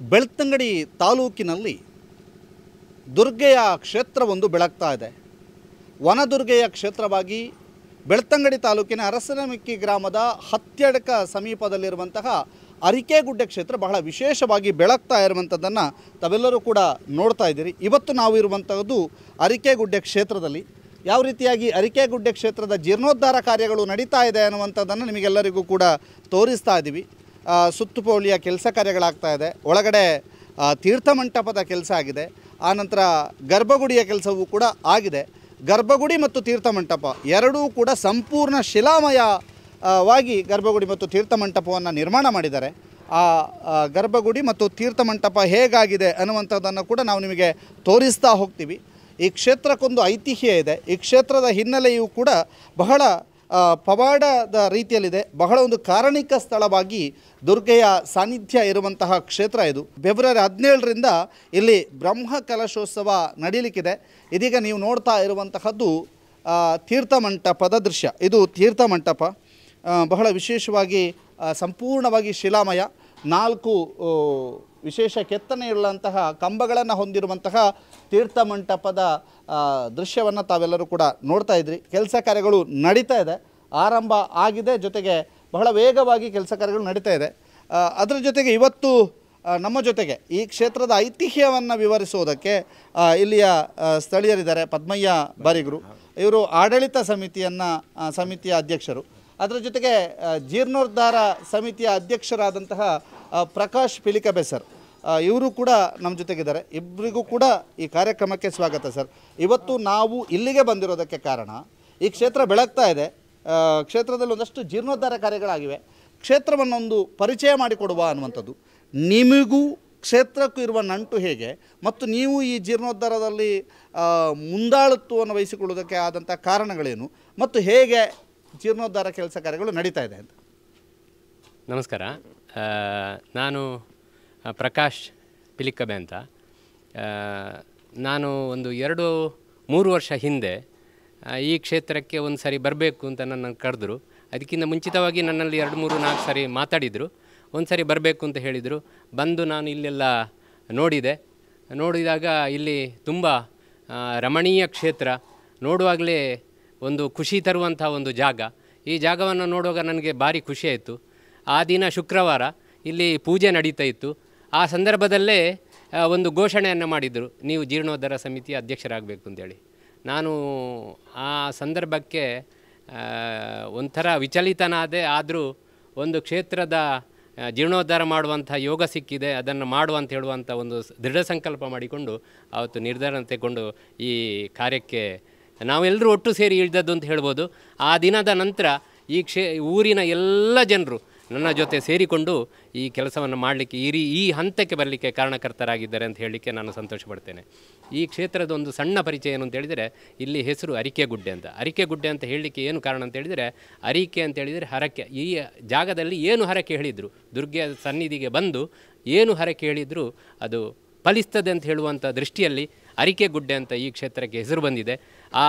ಬೆಳ್ತಂಗಡಿ ತಾಲೂಕಿನಲ್ಲಿ ದುರ್ಗೆಯ ಕ್ಷೇತ್ರವೊಂದು ಬೆಳಗ್ತಾ ಇದೆ ವನದುರ್ಗೆಯ ಕ್ಷೇತ್ರವಾಗಿ ಬೆಳ್ತಂಗಡಿ ತಾಲೂಕಿನ ಅರಸನಮಿಕ್ಕಿ ಗ್ರಾಮದ ಹತ್ಯಡಕ ಸಮೀಪದಲ್ಲಿರುವಂತಹ ಅರಿಕೆಗುಡ್ಡೆ ಕ್ಷೇತ್ರ ಬಹಳ ವಿಶೇಷವಾಗಿ ಬೆಳಗ್ತಾ ಇರುವಂಥದ್ದನ್ನು ತಾವೆಲ್ಲರೂ ಕೂಡ ನೋಡ್ತಾ ಇದ್ದೀರಿ ಇವತ್ತು ನಾವು ಇರುವಂತಹದ್ದು ಅರಿಕೆಗುಡ್ಡೆ ಕ್ಷೇತ್ರದಲ್ಲಿ ಯಾವ ರೀತಿಯಾಗಿ ಅರಿಕೆಗುಡ್ಡೆ ಕ್ಷೇತ್ರದ ಜೀರ್ಣೋದ್ಧಾರ ಕಾರ್ಯಗಳು ನಡೀತಾ ಇದೆ ಅನ್ನುವಂಥದ್ದನ್ನು ನಿಮಗೆಲ್ಲರಿಗೂ ಕೂಡ ತೋರಿಸ್ತಾ ಇದ್ದೀವಿ ಆ, ಸುತ್ತುಪೋಳಿಯ ಕೆಲಸ ಕಾರ್ಯಗಳಾಗ್ತಾ ಇದೆ ಒಳಗಡೆ ಆ, ತೀರ್ಥ ಮಂಟಪದ ಕೆಲಸ ಆಗಿದೆ ಆನಂತರ ಗರ್ಭಗುಡಿಯ ಕೆಲಸವೂ ಕೂಡ ಆಗಿದೆ ಗರ್ಭಗುಡಿ ಮತ್ತು ತೀರ್ಥ ಮಂಟಪ ಎರಡೂ ಕೂಡ ಸಂಪೂರ್ಣ ಶಿಲಾಮಯ ಆ, ವಾಗಿ ಗರ್ಭಗುಡಿ ಮತ್ತು ತೀರ್ಥ ಮಂಟಪವನ್ನು ನಿರ್ಮಾಣ ಮಾಡಿದ್ದಾರೆ ಆ ಆ, ಗರ್ಭಗುಡಿ ಮತ್ತು ತೀರ್ಥ ಮಂಟಪ ಹೇಗಾಗಿದೆ ಅನ್ನುವಂಥದ್ದನ್ನು ಕೂಡ ನಾವು ನಿಮಗೆ ತೋರಿಸ್ತಾ ಹೋಗ್ತೀವಿ ಈ ಕ್ಷೇತ್ರಕ್ಕೊಂದು ಐತಿಹ್ಯ ಇದೆ ಈ ಕ್ಷೇತ್ರದ ಹಿನ್ನೆಲೆಯೂ ಕೂಡ ಬಹಳ ಆ, ಪವಾಡದ ರೀತಿಯಲ್ಲಿದೆ ಬಹಳ ಒಂದು ಕಾರಣಿಕ ಸ್ಥಳವಾಗಿ ದುರ್ಗೆಯ ಸಾನ್ನಿಧ್ಯ ಇರುವಂತಹ ಕ್ಷೇತ್ರ ಇದು ಫೆಬ್ರವರಿ ಹದಿನೇಳರಿಂದ ಇಲ್ಲಿ ಬ್ರಹ್ಮ ಕಲಶೋತ್ಸವ ನಡೀಲಿಕ್ಕಿದೆ ಇದೀಗ ನೀವು ನೋಡ್ತಾ ಇರುವಂತಹದ್ದು ಆ, ತೀರ್ಥ ಮಂಟಪದ ದೃಶ್ಯ ಇದು ತೀರ್ಥ ಮಂಟಪ ಆ, ಬಹಳ ವಿಶೇಷವಾಗಿ ಆ, ಸಂಪೂರ್ಣವಾಗಿ ಶಿಲಾಮಯ ನಾಲ್ಕು ಆ, ವಿಶೇಷ ಕೆತ್ತನೆಯುಳ್ಳಂತಹ ಕಂಬಗಳನ್ನು ಹೊಂದಿರುವಂತಹ ತೀರ್ಥ ಮಂಟಪದ ದೃಶ್ಯವನ್ನು ತಾವೆಲ್ಲರೂ ಕೂಡ ನೋಡ್ತಾ ಇದ್ರಿ ಕೆಲಸ ಕಾರ್ಯಗಳು ನಡೀತಾ ಇದೆ ಆರಂಭ ಆಗಿದೆ ಜೊತೆಗೆ ಬಹಳ ವೇಗವಾಗಿ ಕೆಲಸ ಕಾರ್ಯಗಳು ನಡೀತಾ ಇದೆ ಆ, ಅದರ ಜೊತೆಗೆ ಇವತ್ತು ಆ, ನಮ್ಮ ಜೊತೆಗೆ ಈ ಕ್ಷೇತ್ರದ ಐತಿಹ್ಯವನ್ನು ವಿವರಿಸುವುದಕ್ಕೆ ಆ, ಇಲ್ಲಿಯ ಆ, ಸ್ಥಳೀಯರಿದ್ದಾರೆ ಪದ್ಮಯ್ಯ ಬಾರಿಗರು ಇವರು ಆಡಳಿತ ಸಮಿತಿಯನ್ನು ಸಮಿತಿಯ ಅಧ್ಯಕ್ಷರು ಅದರ ಜೊತೆಗೆ ಆ, ಜೀರ್ಣೋದ್ಧಾರ ಸಮಿತಿಯ ಅಧ್ಯಕ್ಷರಾದಂತಹ ಆ, ಪ್ರಕಾಶ್ ಪಿಲಿಕಬೆ ಸರ್ ಇವರು ಕೂಡ ನಮ್ಮ ಜೊತೆಗಿದ್ದಾರೆ ಇಬ್ಬರಿಗೂ ಕೂಡ ಈ ಕಾರ್ಯಕ್ರಮಕ್ಕೆ ಸ್ವಾಗತ ಸರ್ ಇವತ್ತು ನಾವು ಇಲ್ಲಿಗೆ ಬಂದಿರೋದಕ್ಕೆ ಕಾರಣ ಈ ಕ್ಷೇತ್ರ ಬೆಳಗ್ತಾ ಇದೆ ಆ, ಕ್ಷೇತ್ರದಲ್ಲಿ ಒಂದಷ್ಟು ಜೀರ್ಣೋದ್ಧಾರ ಕಾರ್ಯಗಳಾಗಿವೆ ಕ್ಷೇತ್ರವನ್ನೊಂದು ಪರಿಚಯ ಮಾಡಿಕೊಡುವ ಅನ್ನುವಂಥದ್ದು ನಿಮಗೂ ಕ್ಷೇತ್ರಕ್ಕೂ ಇರುವ ನಂಟು ಹೇಗೆ ಮತ್ತು ನೀವು ಈ ಜೀರ್ಣೋದ್ಧಾರದಲ್ಲಿ ಆ, ಮುಂದಾಳತ್ವವನ್ನು ವಹಿಸಿಕೊಳ್ಳುವುದಕ್ಕೆ ಆದಂಥ ಕಾರಣಗಳೇನು ಮತ್ತು ಹೇಗೆ ಜೀರ್ಣೋದ್ಧಾರ ಕೆಲಸ ಕಾರ್ಯಗಳು ನಡೀತಾ ಇದೆ ಅಂತ ನಮಸ್ಕಾರ ಆ, ನಾನು ಆ, ಪ್ರಕಾಶ್ ಪಿಲಿಕ್ಕಬೆ ಅಂತ ಆ, ನಾನು ಒಂದು ಎರಡು ಮೂರು ವರ್ಷ ಹಿಂದೆ ಆ, ಈ ಕ್ಷೇತ್ರಕ್ಕೆ ಒಂದು ಸರಿ ಬರಬೇಕು ಅಂತ ನನ್ನನ್ನು ಕರೆದ್ರು ಅದಕ್ಕಿಂತ ಮುಂಚಿತವಾಗಿ ನನ್ನಲ್ಲಿ ಎರಡು ಮೂರು ನಾಲ್ಕು ಸರಿ ಮಾತಾಡಿದರು ಒಂದು ಸರಿ ಬರಬೇಕು ಅಂತ ಹೇಳಿದರು ಬಂದು ನಾನು ಇಲ್ಲೆಲ್ಲ ನೋಡಿದೆ ನೋಡಿದಾಗ ಇಲ್ಲಿ ತುಂಬ ಆ, ರಮಣೀಯ ಕ್ಷೇತ್ರ ನೋಡುವಾಗಲೇ ಒಂದು ಖುಷಿ ತರುವಂಥ ಒಂದು ಜಾಗ ಈ ಜಾಗವನ್ನು ನೋಡುವಾಗ ನನಗೆ ಭಾರಿ ಖುಷಿಯಾಯಿತು ಆ ದಿನ ಶುಕ್ರವಾರ ಇಲ್ಲಿ ಪೂಜೆ ನಡೀತಾ ಇತ್ತು ಆ ಸಂದರ್ಭದಲ್ಲೇ ಆ, ಒಂದು ಘೋಷಣೆಯನ್ನು ಮಾಡಿದರು ನೀವು ಜೀರ್ಣೋದ್ಧಾರ ಸಮಿತಿಯ ಅಧ್ಯಕ್ಷರಾಗಬೇಕು ಅಂತೇಳಿ ನಾನು ಆ ಸಂದರ್ಭಕ್ಕೆ ಆ, ಒಂಥರ ವಿಚಲಿತನಾದೆ ಆದರೂ ಒಂದು ಕ್ಷೇತ್ರದ ಆ, ಜೀರ್ಣೋದ್ಧಾರ ಮಾಡುವಂಥ ಯೋಗ ಸಿಕ್ಕಿದೆ ಅದನ್ನು ಮಾಡುವ ಅಂತ ಹೇಳುವಂಥ ಒಂದು ಸ್- ದೃಢ ಸಂಕಲ್ಪ ಮಾಡಿಕೊಂಡು ಆವತ್ತು ನಿರ್ಧಾರ ತೆಗೆದುಕೊಂಡು ಈ ಕಾರ್ಯಕ್ಕೆ ನಾವೆಲ್ಲರೂ ಒಟ್ಟು ಸೇರಿ ಇಳಿದದ್ದು ಅಂತ ಹೇಳ್ಬೋದು ಆ ದಿನದ ನಂತರ ಈ ಕ್ಷೇ ಊರಿನ ಎಲ್ಲ ಜನರು ನನ್ನ ಜೊತೆ ಸೇರಿಕೊಂಡು ಈ ಕೆಲಸವನ್ನು ಮಾಡಲಿಕ್ಕೆ ಈ ರೀ ಈ ಹಂತಕ್ಕೆ ಬರಲಿಕ್ಕೆ ಕಾರಣಕರ್ತರಾಗಿದ್ದಾರೆ ಅಂತ ಹೇಳಲಿಕ್ಕೆ ನಾನು ಸಂತೋಷ ಪಡ್ತೇನೆ ಈ ಕ್ಷೇತ್ರದ ಒಂದು ಸಣ್ಣ ಪರಿಚಯ ಏನು ಅಂತ ಹೇಳಿದರೆ ಇಲ್ಲಿ ಹೆಸರು ಅರಿಕೆಗುಡ್ಡೆ ಅಂತ ಅರಿಕೆಗುಡ್ಡೆ ಅಂತ ಹೇಳಲಿಕ್ಕೆ ಏನು ಕಾರಣ ಅಂತ ಹೇಳಿದರೆ ಅರಿಕೆ ಅಂತ ಹೇಳಿದರೆ ಹರಕೆ ಈ ಜಾಗದಲ್ಲಿ ಏನು ಹರಕೆ ಹೇಳಿದರು ದುರ್ಗೆಯ ಸನ್ನಿಧಿಗೆ ಬಂದು ಏನು ಹರಕೆ ಹೇಳಿದರೂ ಅದು ಫಲಿಸ್ತದೆ ಅಂತ ಹೇಳುವಂಥ ದೃಷ್ಟಿಯಲ್ಲಿ ಅರಿಕೆಗುಡ್ಡೆ ಅಂತ ಈ ಕ್ಷೇತ್ರಕ್ಕೆ ಹೆಸರು ಬಂದಿದೆ ಆ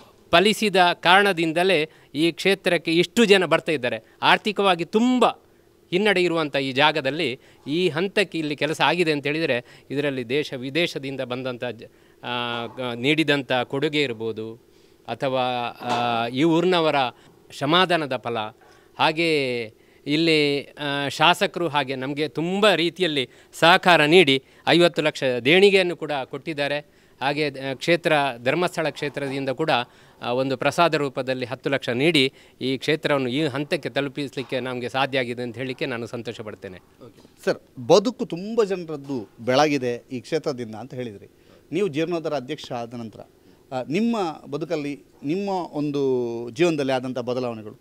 ಫಲಿಸಿದ ಕಾರಣದಿಂದಲೇ ಈ ಕ್ಷೇತ್ರಕ್ಕೆ ಇಷ್ಟು ಜನ ಬರ್ತಾ ಇದ್ದಾರೆ ಆರ್ಥಿಕವಾಗಿ ತುಂಬ ಹಿನ್ನಡೆ ಇರುವಂಥ ಈ ಜಾಗದಲ್ಲಿ ಈ ಹಂತಕ್ಕೆ ಇಲ್ಲಿ ಕೆಲಸ ಆಗಿದೆ ಅಂತ ಹೇಳಿದರೆ ಇದರಲ್ಲಿ ದೇಶ ವಿದೇಶದಿಂದ ಬಂದಂಥ ಜ ಆ, ಗ- ನೀಡಿದಂಥ ಕೊಡುಗೆ ಇರ್ಬೋದು ಅಥವಾ ಆ, ಈ ಊರಿನವರ ಶ್ರಮಾದಾನದ ಫಲ ಹಾಗೆ ಇಲ್ಲಿ ಆ, ಶಾಸಕರು ಹಾಗೆ ನಮಗೆ ತುಂಬ ರೀತಿಯಲ್ಲಿ ಸಹಕಾರ ನೀಡಿ ಐವತ್ತು ಲಕ್ಷ ದೇಣಿಗೆಯನ್ನು ಕೂಡ ಕೊಟ್ಟಿದ್ದಾರೆ ಹಾಗೆ ಆ, ಕ್ಷೇತ್ರ ಧರ್ಮಸ್ಥಳ ಕ್ಷೇತ್ರದಿಂದ ಕೂಡ ಆ, ಒಂದು ಪ್ರಸಾದ ರೂಪದಲ್ಲಿ ಹತ್ತು ಲಕ್ಷ ನೀಡಿ ಈ ಕ್ಷೇತ್ರವನ್ನು ಈ ಹಂತಕ್ಕೆ ತಲುಪಿಸಲಿಕ್ಕೆ ನಮಗೆ ಸಾಧ್ಯ ಆಗಿದೆ ಅಂತ ಹೇಳಲಿಕ್ಕೆ ನಾನು ಸಂತೋಷ ಪಡ್ತೇನೆ ಸರ್ ಬದುಕು ತುಂಬ ಜನರದ್ದು ಬೆಳಗಿದೆ ಈ ಕ್ಷೇತ್ರದಿಂದ ಅಂತ ಹೇಳಿದ್ರಿ ನೀವು ಜೀರ್ಣೋದ್ಧಾರ ಅಧ್ಯಕ್ಷ ಆದ ನಂತರ ಆ, ನಿಮ್ಮ ಬದುಕಲ್ಲಿ ನಿಮ್ಮ ಒಂದು ಜೀವನದಲ್ಲಿ ಆದಂಥ ಬದಲಾವಣೆಗಳು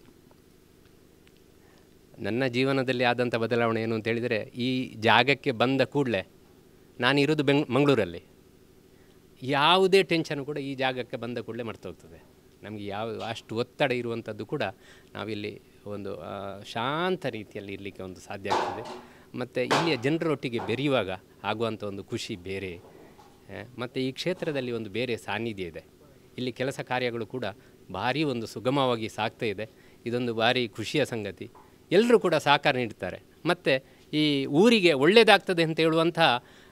ನನ್ನ ಜೀವನದಲ್ಲಿ ಆದಂಥ ಬದಲಾವಣೆ ಏನು ಅಂತ ಹೇಳಿದರೆ ಈ ಜಾಗಕ್ಕೆ ಬಂದ ಕೂಡಲೇ ನಾನಿರೋದು ಬೆಂಗ್ ಮಂಗಳೂರಲ್ಲಿ ಯಾವುದೇ ಟೆನ್ಷನ್ ಕೂಡ ಈ ಜಾಗಕ್ಕೆ ಬಂದ ಕೂಡಲೇ ಮರ್ತೋಗ್ತದೆ ನಮಗೆ ಯಾವ ಅಷ್ಟು ಒತ್ತಡ ಇರುವಂಥದ್ದು ಕೂಡ ನಾವಿಲ್ಲಿ ಒಂದು ಆ, ಶಾಂತ ರೀತಿಯಲ್ಲಿ ಇರಲಿಕ್ಕೆ ಒಂದು ಸಾಧ್ಯ ಆಗ್ತದೆ ಮತ್ತು ಇಲ್ಲಿಯ ಜನರೊಟ್ಟಿಗೆ ಬೆರೆಯುವಾಗ ಆಗುವಂಥ ಒಂದು ಖುಷಿ ಬೇರೆ ಮತ್ತು ಈ ಕ್ಷೇತ್ರದಲ್ಲಿ ಒಂದು ಬೇರೆ ಸಾನ್ನಿಧ್ಯ ಇದೆ ಇಲ್ಲಿ ಕೆಲಸ ಕಾರ್ಯಗಳು ಕೂಡ ಭಾರಿ ಒಂದು ಸುಗಮವಾಗಿ ಸಾಗ್ತಾ ಇದೆ ಇದೊಂದು ಭಾರಿ ಖುಷಿಯ ಸಂಗತಿ ಎಲ್ಲರೂ ಕೂಡ ಸಹಕಾರ ನೀಡ್ತಾರೆ ಮತ್ತು ಈ ಊರಿಗೆ ಒಳ್ಳೆಯದಾಗ್ತದೆ ಅಂತ ಹೇಳುವಂಥ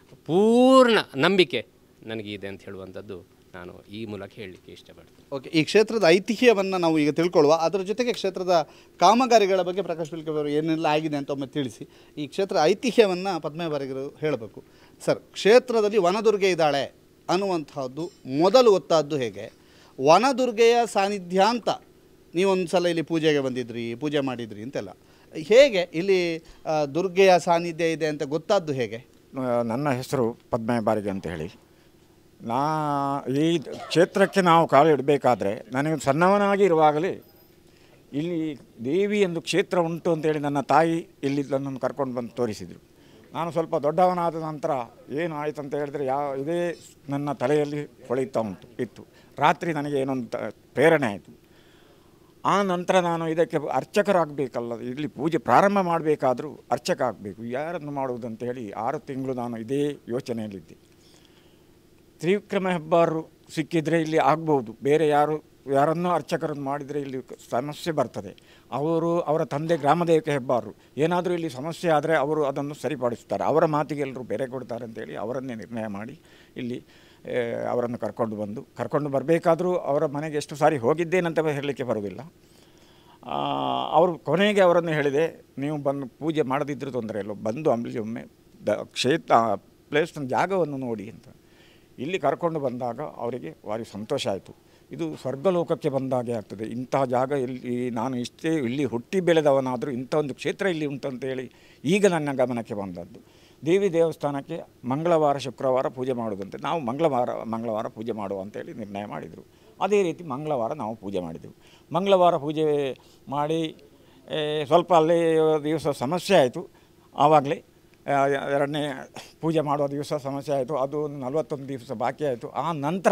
ಪೂರ್ಣ ನಂಬಿಕೆ ನನಗಿದೆ ಅಂತ ಹೇಳುವಂಥದ್ದು ನಾನು ಈ ಮೂಲಕ ಹೇಳಲಿಕ್ಕೆ ಇಷ್ಟಪಡ್ತೀನಿ ಓಕೆ ಈ ಕ್ಷೇತ್ರದ ಐತಿಹ್ಯವನ್ನು ನಾವು ಈಗ ತಿಳ್ಕೊಳ್ಳುವ ಅದರ ಜೊತೆಗೆ ಕ್ಷೇತ್ರದ ಕಾಮಗಾರಿಗಳ ಬಗ್ಗೆ ಪ್ರಕಾಶ್ ಬಿಲ್ಕಿ ಅವರು ಏನೆಲ್ಲ ಆಗಿದೆ ಅಂತ ಒಮ್ಮೆ ತಿಳಿಸಿ ಈ ಕ್ಷೇತ್ರ ಐತಿಹ್ಯವನ್ನು ಪದ್ಮಯ್ಯ ಬಾರಿಗರು ಹೇಳಬೇಕು ಸರ್ ಕ್ಷೇತ್ರದಲ್ಲಿ ವನದುರ್ಗೆ ಇದ್ದಾಳೆ ಅನ್ನುವಂಥದ್ದು ಮೊದಲು ಗೊತ್ತಾದ್ದು ಹೇಗೆ ವನದುರ್ಗೆಯ ಸಾನ್ನಿಧ್ಯ ಅಂತ ನೀವೊಂದು ಸಲ ಇಲ್ಲಿ ಪೂಜೆಗೆ ಬಂದಿದ್ರಿ ಪೂಜೆ ಮಾಡಿದ್ರಿ ಅಂತೆಲ್ಲ ಹೇಗೆ ಇಲ್ಲಿ ಆ, ದುರ್ಗೆಯ ಸಾನ್ನಿಧ್ಯ ಇದೆ ಅಂತ ಗೊತ್ತಾದ್ದು ಹೇಗೆ ಆ, ನನ್ನ ಹೆಸರು ಪದ್ಮಯ್ಯ ಬಾರಿಗೆ ಅಂತ ಹೇಳಿ ನಾ ಈ ಕ್ಷೇತ್ರಕ್ಕೆ ನಾವು ಕಾಲು ಇಡಬೇಕಾದ್ರೆ ನನಗೆ ಸಣ್ಣವನಾಗಿ ಇರುವಾಗಲೇ ಇಲ್ಲಿ ದೇವಿ ಎಂದು ಕ್ಷೇತ್ರ ಉಂಟು ಅಂತೇಳಿ ನನ್ನ ತಾಯಿ ಇಲ್ಲಿ ನನ್ನನ್ನು ಕರ್ಕೊಂಡು ಬಂದು ತೋರಿಸಿದರು ನಾನು ಸ್ವಲ್ಪ ದೊಡ್ಡವನಾದ ನಂತರ ಏನು ಆಯಿತು ಅಂತ ಹೇಳಿದ್ರೆ ಯಾವ ಇದೇ ನನ್ನ ತಲೆಯಲ್ಲಿ ಹೊಳೆಯುತ್ತಾ ಉಂಟು ಇತ್ತು ರಾತ್ರಿ ನನಗೆ ಏನೊಂದು ತ- ಪ್ರೇರಣೆ ಆಯಿತು ಆ ನಂತರ ನಾನು ಇದಕ್ಕೆ ಅರ್ಚಕರಾಗಬೇಕಲ್ಲ ಇಲ್ಲಿ ಪೂಜೆ ಪ್ರಾರಂಭ ಮಾಡಬೇಕಾದ್ರೂ ಅರ್ಚಕ ಆಗಬೇಕು ಯಾರನ್ನು ಮಾಡುವುದಂತ ಹೇಳಿ ಆರು ತಿಂಗಳು ನಾನು ಇದೇ ಯೋಚನೆಯಲ್ಲಿದ್ದೆ ತ್ರಿವಿಕ್ರಮ ಹೆಬ್ಬಾರು ಸಿಕ್ಕಿದರೆ ಇಲ್ಲಿ ಆಗ್ಬೋದು ಬೇರೆ ಯಾರು ಯಾರನ್ನೂ ಅರ್ಚಕರನ್ನು ಮಾಡಿದರೆ ಇಲ್ಲಿ ಸಮಸ್ಯೆ ಬರ್ತದೆ ಅವರು ಅವರ ತಂದೆ ಗ್ರಾಮದೇವಕ್ಕೆ ಹೆಬ್ಬಾರು ಏನಾದರೂ ಇಲ್ಲಿ ಸಮಸ್ಯೆ ಆದರೆ ಅವರು ಅದನ್ನು ಸರಿಪಡಿಸ್ತಾರೆ ಅವರ ಮಾತಿಗೆ ಎಲ್ಲರೂ ಬೆಲೆ ಕೊಡ್ತಾರೆ ಅಂತೇಳಿ ಅವರನ್ನೇ ನಿರ್ಣಯ ಮಾಡಿ ಇಲ್ಲಿ ಆ, ಅವರನ್ನು ಕರ್ಕೊಂಡು ಬಂದು ಕರ್ಕೊಂಡು ಬರಬೇಕಾದ್ರೂ ಅವರ ಮನೆಗೆ ಎಷ್ಟು ಸಾರಿ ಹೋಗಿದ್ದೇನಂತ ಹೇಳಲಿಕ್ಕೆ ಬರೋದಿಲ್ಲ ಆ, ಅವರು ಕೊನೆಗೆ ಅವರನ್ನು ಹೇಳಿದೆ ನೀವು ಬಂದು ಪೂಜೆ ಮಾಡದಿದ್ದರೂ ತೊಂದರೆ ಇಲ್ಲ ಬಂದು ಅಲ್ಲಿ ಒಮ್ಮೆ ದ ಕ್ಷೇತ್ರ ಪ್ಲೇಸ್ನ ಜಾಗವನ್ನು ನೋಡಿ ಅಂತ ಇಲ್ಲಿ ಕರ್ಕೊಂಡು ಬಂದಾಗ ಅವರಿಗೆ ಭಾರಿ ಸಂತೋಷ ಆಯಿತು ಇದು ಸ್ವರ್ಗಲೋಕಕ್ಕೆ ಬಂದಾಗೆ ಆಗ್ತದೆ ಇಂತಹ ಜಾಗ ಇಲ್ಲಿ ನಾನು ಇಷ್ಟೇ ಇಲ್ಲಿ ಹುಟ್ಟಿ ಬೆಳೆದವನಾದರೂ ಇಂಥ ಒಂದು ಕ್ಷೇತ್ರ ಇಲ್ಲಿ ಉಂಟಂತ ಹೇಳಿ ಈಗ ನನ್ನ ಗಮನಕ್ಕೆ ಬಂದದ್ದು ದೇವಿ ದೇವಸ್ಥಾನಕ್ಕೆ ಮಂಗಳವಾರ ಶುಕ್ರವಾರ ಪೂಜೆ ಮಾಡುವುದಂತೆ ನಾವು ಮಂಗಳವಾರ ಮಂಗಳವಾರ ಪೂಜೆ ಮಾಡುವ ಅಂತೇಳಿ ನಿರ್ಣಯ ಮಾಡಿದರು ಅದೇ ರೀತಿ ಮಂಗಳವಾರ ನಾವು ಪೂಜೆ ಮಾಡಿದೆವು ಮಂಗಳವಾರ ಪೂಜೆ ಮಾಡಿ ಏ, ಸ್ವಲ್ಪ ಅಲ್ಲೇ ದಿವಸ ಸಮಸ್ಯೆ ಆಯಿತು ಆವಾಗಲೇ ಎರಡನೇ ಪೂಜೆ ಮಾಡುವ ದಿವಸ ಸಮಸ್ಯೆ ಆಯಿತು ಅದು ಒಂದು ನಲವತ್ತೊಂದು ದಿವಸ ಬಾಕಿ ಆಯಿತು ಆ ನಂತರ